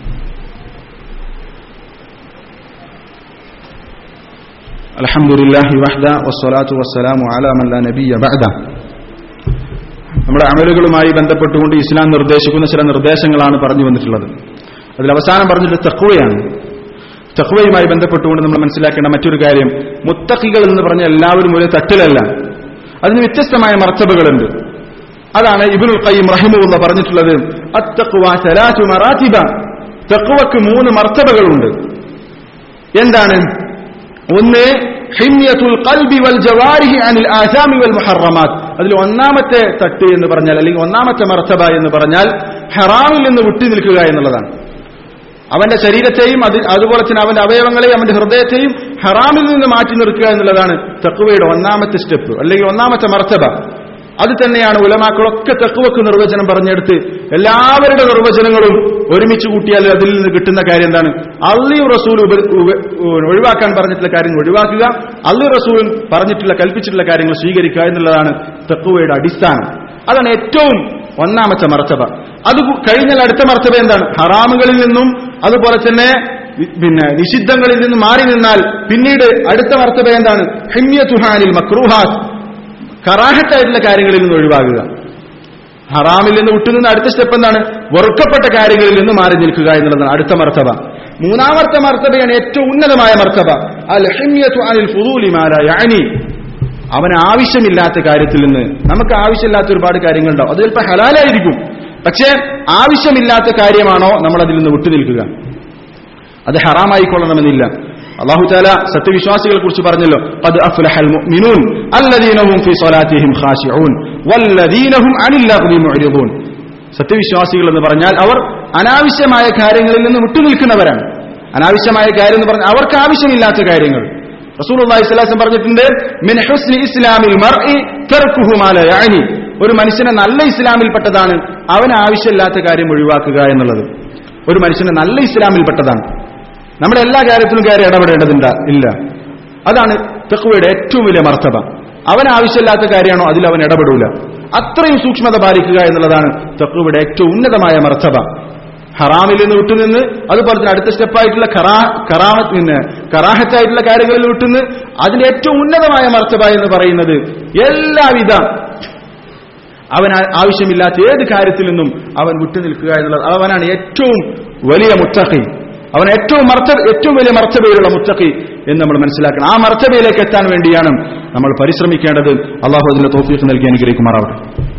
الحمد لله وحده والصلاة والسلام على من لا نبي بعده നമ്മുടെ അമലുകളുമായി ബന്ധപ്പെട്ടുകൊണ്ട് ഇസ്ലാം നിർദ്ദേശിക്കുന്ന ചില നിർദ്ദേശങ്ങളാണ് പറഞ്ഞു വന്നിട്ടുള്ളത് അതിൽ അവസാനം പറഞ്ഞിട്ട് തക്വയാണ് തക്വയുമായി ബന്ധപ്പെട്ടുകൊണ്ട് നമ്മൾ മനസ്സിലാക്കേണ്ട മറ്റൊരു കാര്യം മുത്തക്കികൾ എന്ന് പറഞ്ഞ എല്ലാവരും ഒരു തട്ടിലല്ല അതിന് വ്യത്യസ്തമായ മർത്തബകളുണ്ട് അതാണ് ഇബുൽ ഖയ്യിം റഹിമുള്ള പറഞ്ഞിട്ടുള്ളത് അത്തഖ്വ സലാസു മറാത്തിബ തഖ്വക്ക് മൂന്ന് മർത്തബകളുണ്ട് എന്താണ് ഒന്ന് ഹിമ്യത്തുൽ ഖൽബി വൽ ജവാരിഹി അനിൽ ആസാമി വൽ മുഹറമാത്ത് അതിൽ ഒന്നാമത്തെ തട്ട് എന്ന് പറഞ്ഞാൽ അല്ലെങ്കിൽ ഒന്നാമത്തെ മർത്തബ എന്ന് പറഞ്ഞാൽ ഹറാമിൽ നിന്ന് വിട്ടു നിൽക്കുക എന്നുള്ളതാണ് അവന്റെ ശരീരത്തെയും അത് അതുപോലെ തന്നെ അവന്റെ അവയവങ്ങളെയും അവന്റെ ഹൃദയത്തെയും ഹറാമിൽ നിന്ന് മാറ്റി നിർത്തുക എന്നുള്ളതാണ് തക്കുവയുടെ ഒന്നാമത്തെ സ്റ്റെപ്പ് അല്ലെങ്കിൽ ഒന്നാമത്തെ മർത്തബ അത് തന്നെയാണ് ഉലമാക്കളൊക്കെ തക്കുവക്ക് നിർവചനം പറഞ്ഞെടുത്ത് എല്ലാവരുടെ നിർവചനങ്ങളും ഒരുമിച്ച് കൂട്ടിയാൽ അതിൽ നിന്ന് കിട്ടുന്ന കാര്യം എന്താണ് അള്ളി റസൂൽ ഉപ- ഉപ- ഒഴിവാക്കാൻ പറഞ്ഞിട്ടുള്ള കാര്യങ്ങൾ ഒഴിവാക്കുക അള്ളി റസൂൽ പറഞ്ഞിട്ടുള്ള കൽപ്പിച്ചിട്ടുള്ള കാര്യങ്ങൾ സ്വീകരിക്കുക എന്നുള്ളതാണ് തക്കുവയുടെ അടിസ്ഥാനം അതാണ് ഏറ്റവും ഒന്നാമത്തെ മർത്തബ അത് കു- കഴിഞ്ഞാൽ അടുത്ത മർത്തബ എന്താണ് ഹറാമുകളിൽ നിന്നും അതുപോലെ തന്നെ വി- പിന്നെ നിഷിദ്ധങ്ങളിൽ നിന്നും മാറി നിന്നാൽ പിന്നീട് അടുത്ത മർത്തബ എന്താണ് ഹിമ്യതുഹാനിൽ മക്രൂഹാത്ത് കറാഹത്തായിട്ടുള്ള കാര്യങ്ങളിൽ നിന്ന് ഒഴിവാകുക ഹറാമിൽ നിന്ന് വിട്ടുനിന്ന് അടുത്ത സ്റ്റെപ്പ് എന്താണ് വെറുക്കപ്പെട്ട കാര്യങ്ങളിൽ നിന്ന് മാറി നിൽക്കുക എന്നുള്ളതാണ് അടുത്ത മർത്തബ മൂന്നാമത്തെ മർത്തബയാണ് ഏറ്റവും ഉന്നതമായ മർത്തബ അൽ ഹിമ്യതു അനിൽ ഫുദൂലി മാല യഅനി അവന് ആവശ്യമില്ലാത്ത കാര്യത്തിൽ നിന്ന് നമുക്ക് ആവശ്യമില്ലാത്ത ഒരുപാട് കാര്യങ്ങളുണ്ടാവും അത് ചിലപ്പോൾ ഹലാലായിരിക്കും പക്ഷേ ആവശ്യമില്ലാത്ത കാര്യമാണോ നമ്മൾ അതിൽ നിന്ന് വിട്ടുനിൽക്കുക അത് ഹറാമായിക്കൊള്ളണമെന്നില്ല അള്ളാഹു താല സത്യവിശ്വാസികളെ കുറിച്ച് പറഞ്ഞല്ലോ അത് അഫ്ലഹൽ മുഅ്മിനൂൻ അല്ലദീന ഹും ഫീ സ്വലാത്തിഹിം ഖാശിഊൻ വല്ലദീന ഹും അനിൽ ലഗ്വി മുഅ്രിദൂൻ സത്യവിശ്വാസികൾ എന്ന് പറഞ്ഞാൽ അവർ അനാവശ്യമായ കാര്യങ്ങളിൽ നിന്ന് വിട്ടുനിൽക്കുന്നവരാണ് അനാവശ്യമായ കാര്യം എന്ന് പറഞ്ഞാൽ അവർക്ക് ആവശ്യമില്ലാത്ത കാര്യങ്ങൾ റസൂലുള്ളാഹി സ്വല്ലല്ലാഹു അലൈഹി വസല്ലം പറഞ്ഞിട്ടുണ്ട് മിൻ ഹുസ്നി ഇസ്ലാമിൽ മർഇ തർക്കുഹു മാ ലാ യഅനി ഒരു മനുഷ്യനെ നല്ല ഇസ്ലാമിൽപ്പെട്ടതാണ് അവന് ആവശ്യമില്ലാത്ത കാര്യം ഒഴിവാക്കുക എന്നുള്ളത് ഒരു മനുഷ്യന് നല്ല ഇസ്ലാമിൽപ്പെട്ടതാണ് നമ്മുടെ എല്ലാ കാര്യത്തിലും കയറി ഇടപെടേണ്ടതുണ്ട് ഇല്ല അതാണ് തെക്കുവയുടെ ഏറ്റവും വലിയ മർത്തബ അവൻ ആവശ്യമില്ലാത്ത കാര്യമാണോ അതിൽ അവൻ ഇടപെടൂല അത്രയും സൂക്ഷ്മത പാലിക്കുക എന്നുള്ളതാണ് തെക്കുവയുടെ ഏറ്റവും ഉന്നതമായ മർത്തബ ഹറാമിൽ നിന്ന് വിട്ടുനിന്ന് അതുപോലെ തന്നെ അടുത്ത സ്റ്റെപ്പായിട്ടുള്ള കറാ കറാമത്ത് നിന്ന് കറാഹത്തായിട്ടുള്ള കാര്യങ്ങളിൽ വിട്ടുനിന്ന് അതിന്റെ ഏറ്റവും ഉന്നതമായ മർത്തബ എന്ന് പറയുന്നത് എല്ലാവിധ അവൻ ആ- ആവശ്യമില്ലാത്ത ഏത് കാര്യത്തിൽ നിന്നും അവൻ വിട്ടുനിൽക്കുക എന്നുള്ളത് അവനാണ് ഏറ്റവും വലിയ മുത്തഖി അവൻ ഏറ്റവും മർച്ച ഏറ്റവും വലിയ മർച്ചബയിലുള്ള മുത്തഖി എന്ന് നമ്മൾ മനസ്സിലാക്കണം ആ മർച്ചബയിലേക്ക് എത്താൻ വേണ്ടിയാണ് നമ്മൾ പരിശ്രമിക്കേണ്ടത് അള്ളാഹു അതിന്റെ തോഫീക്ക് നൽകി അനുഗ്രഹിക്കുമാറാവട്ടെ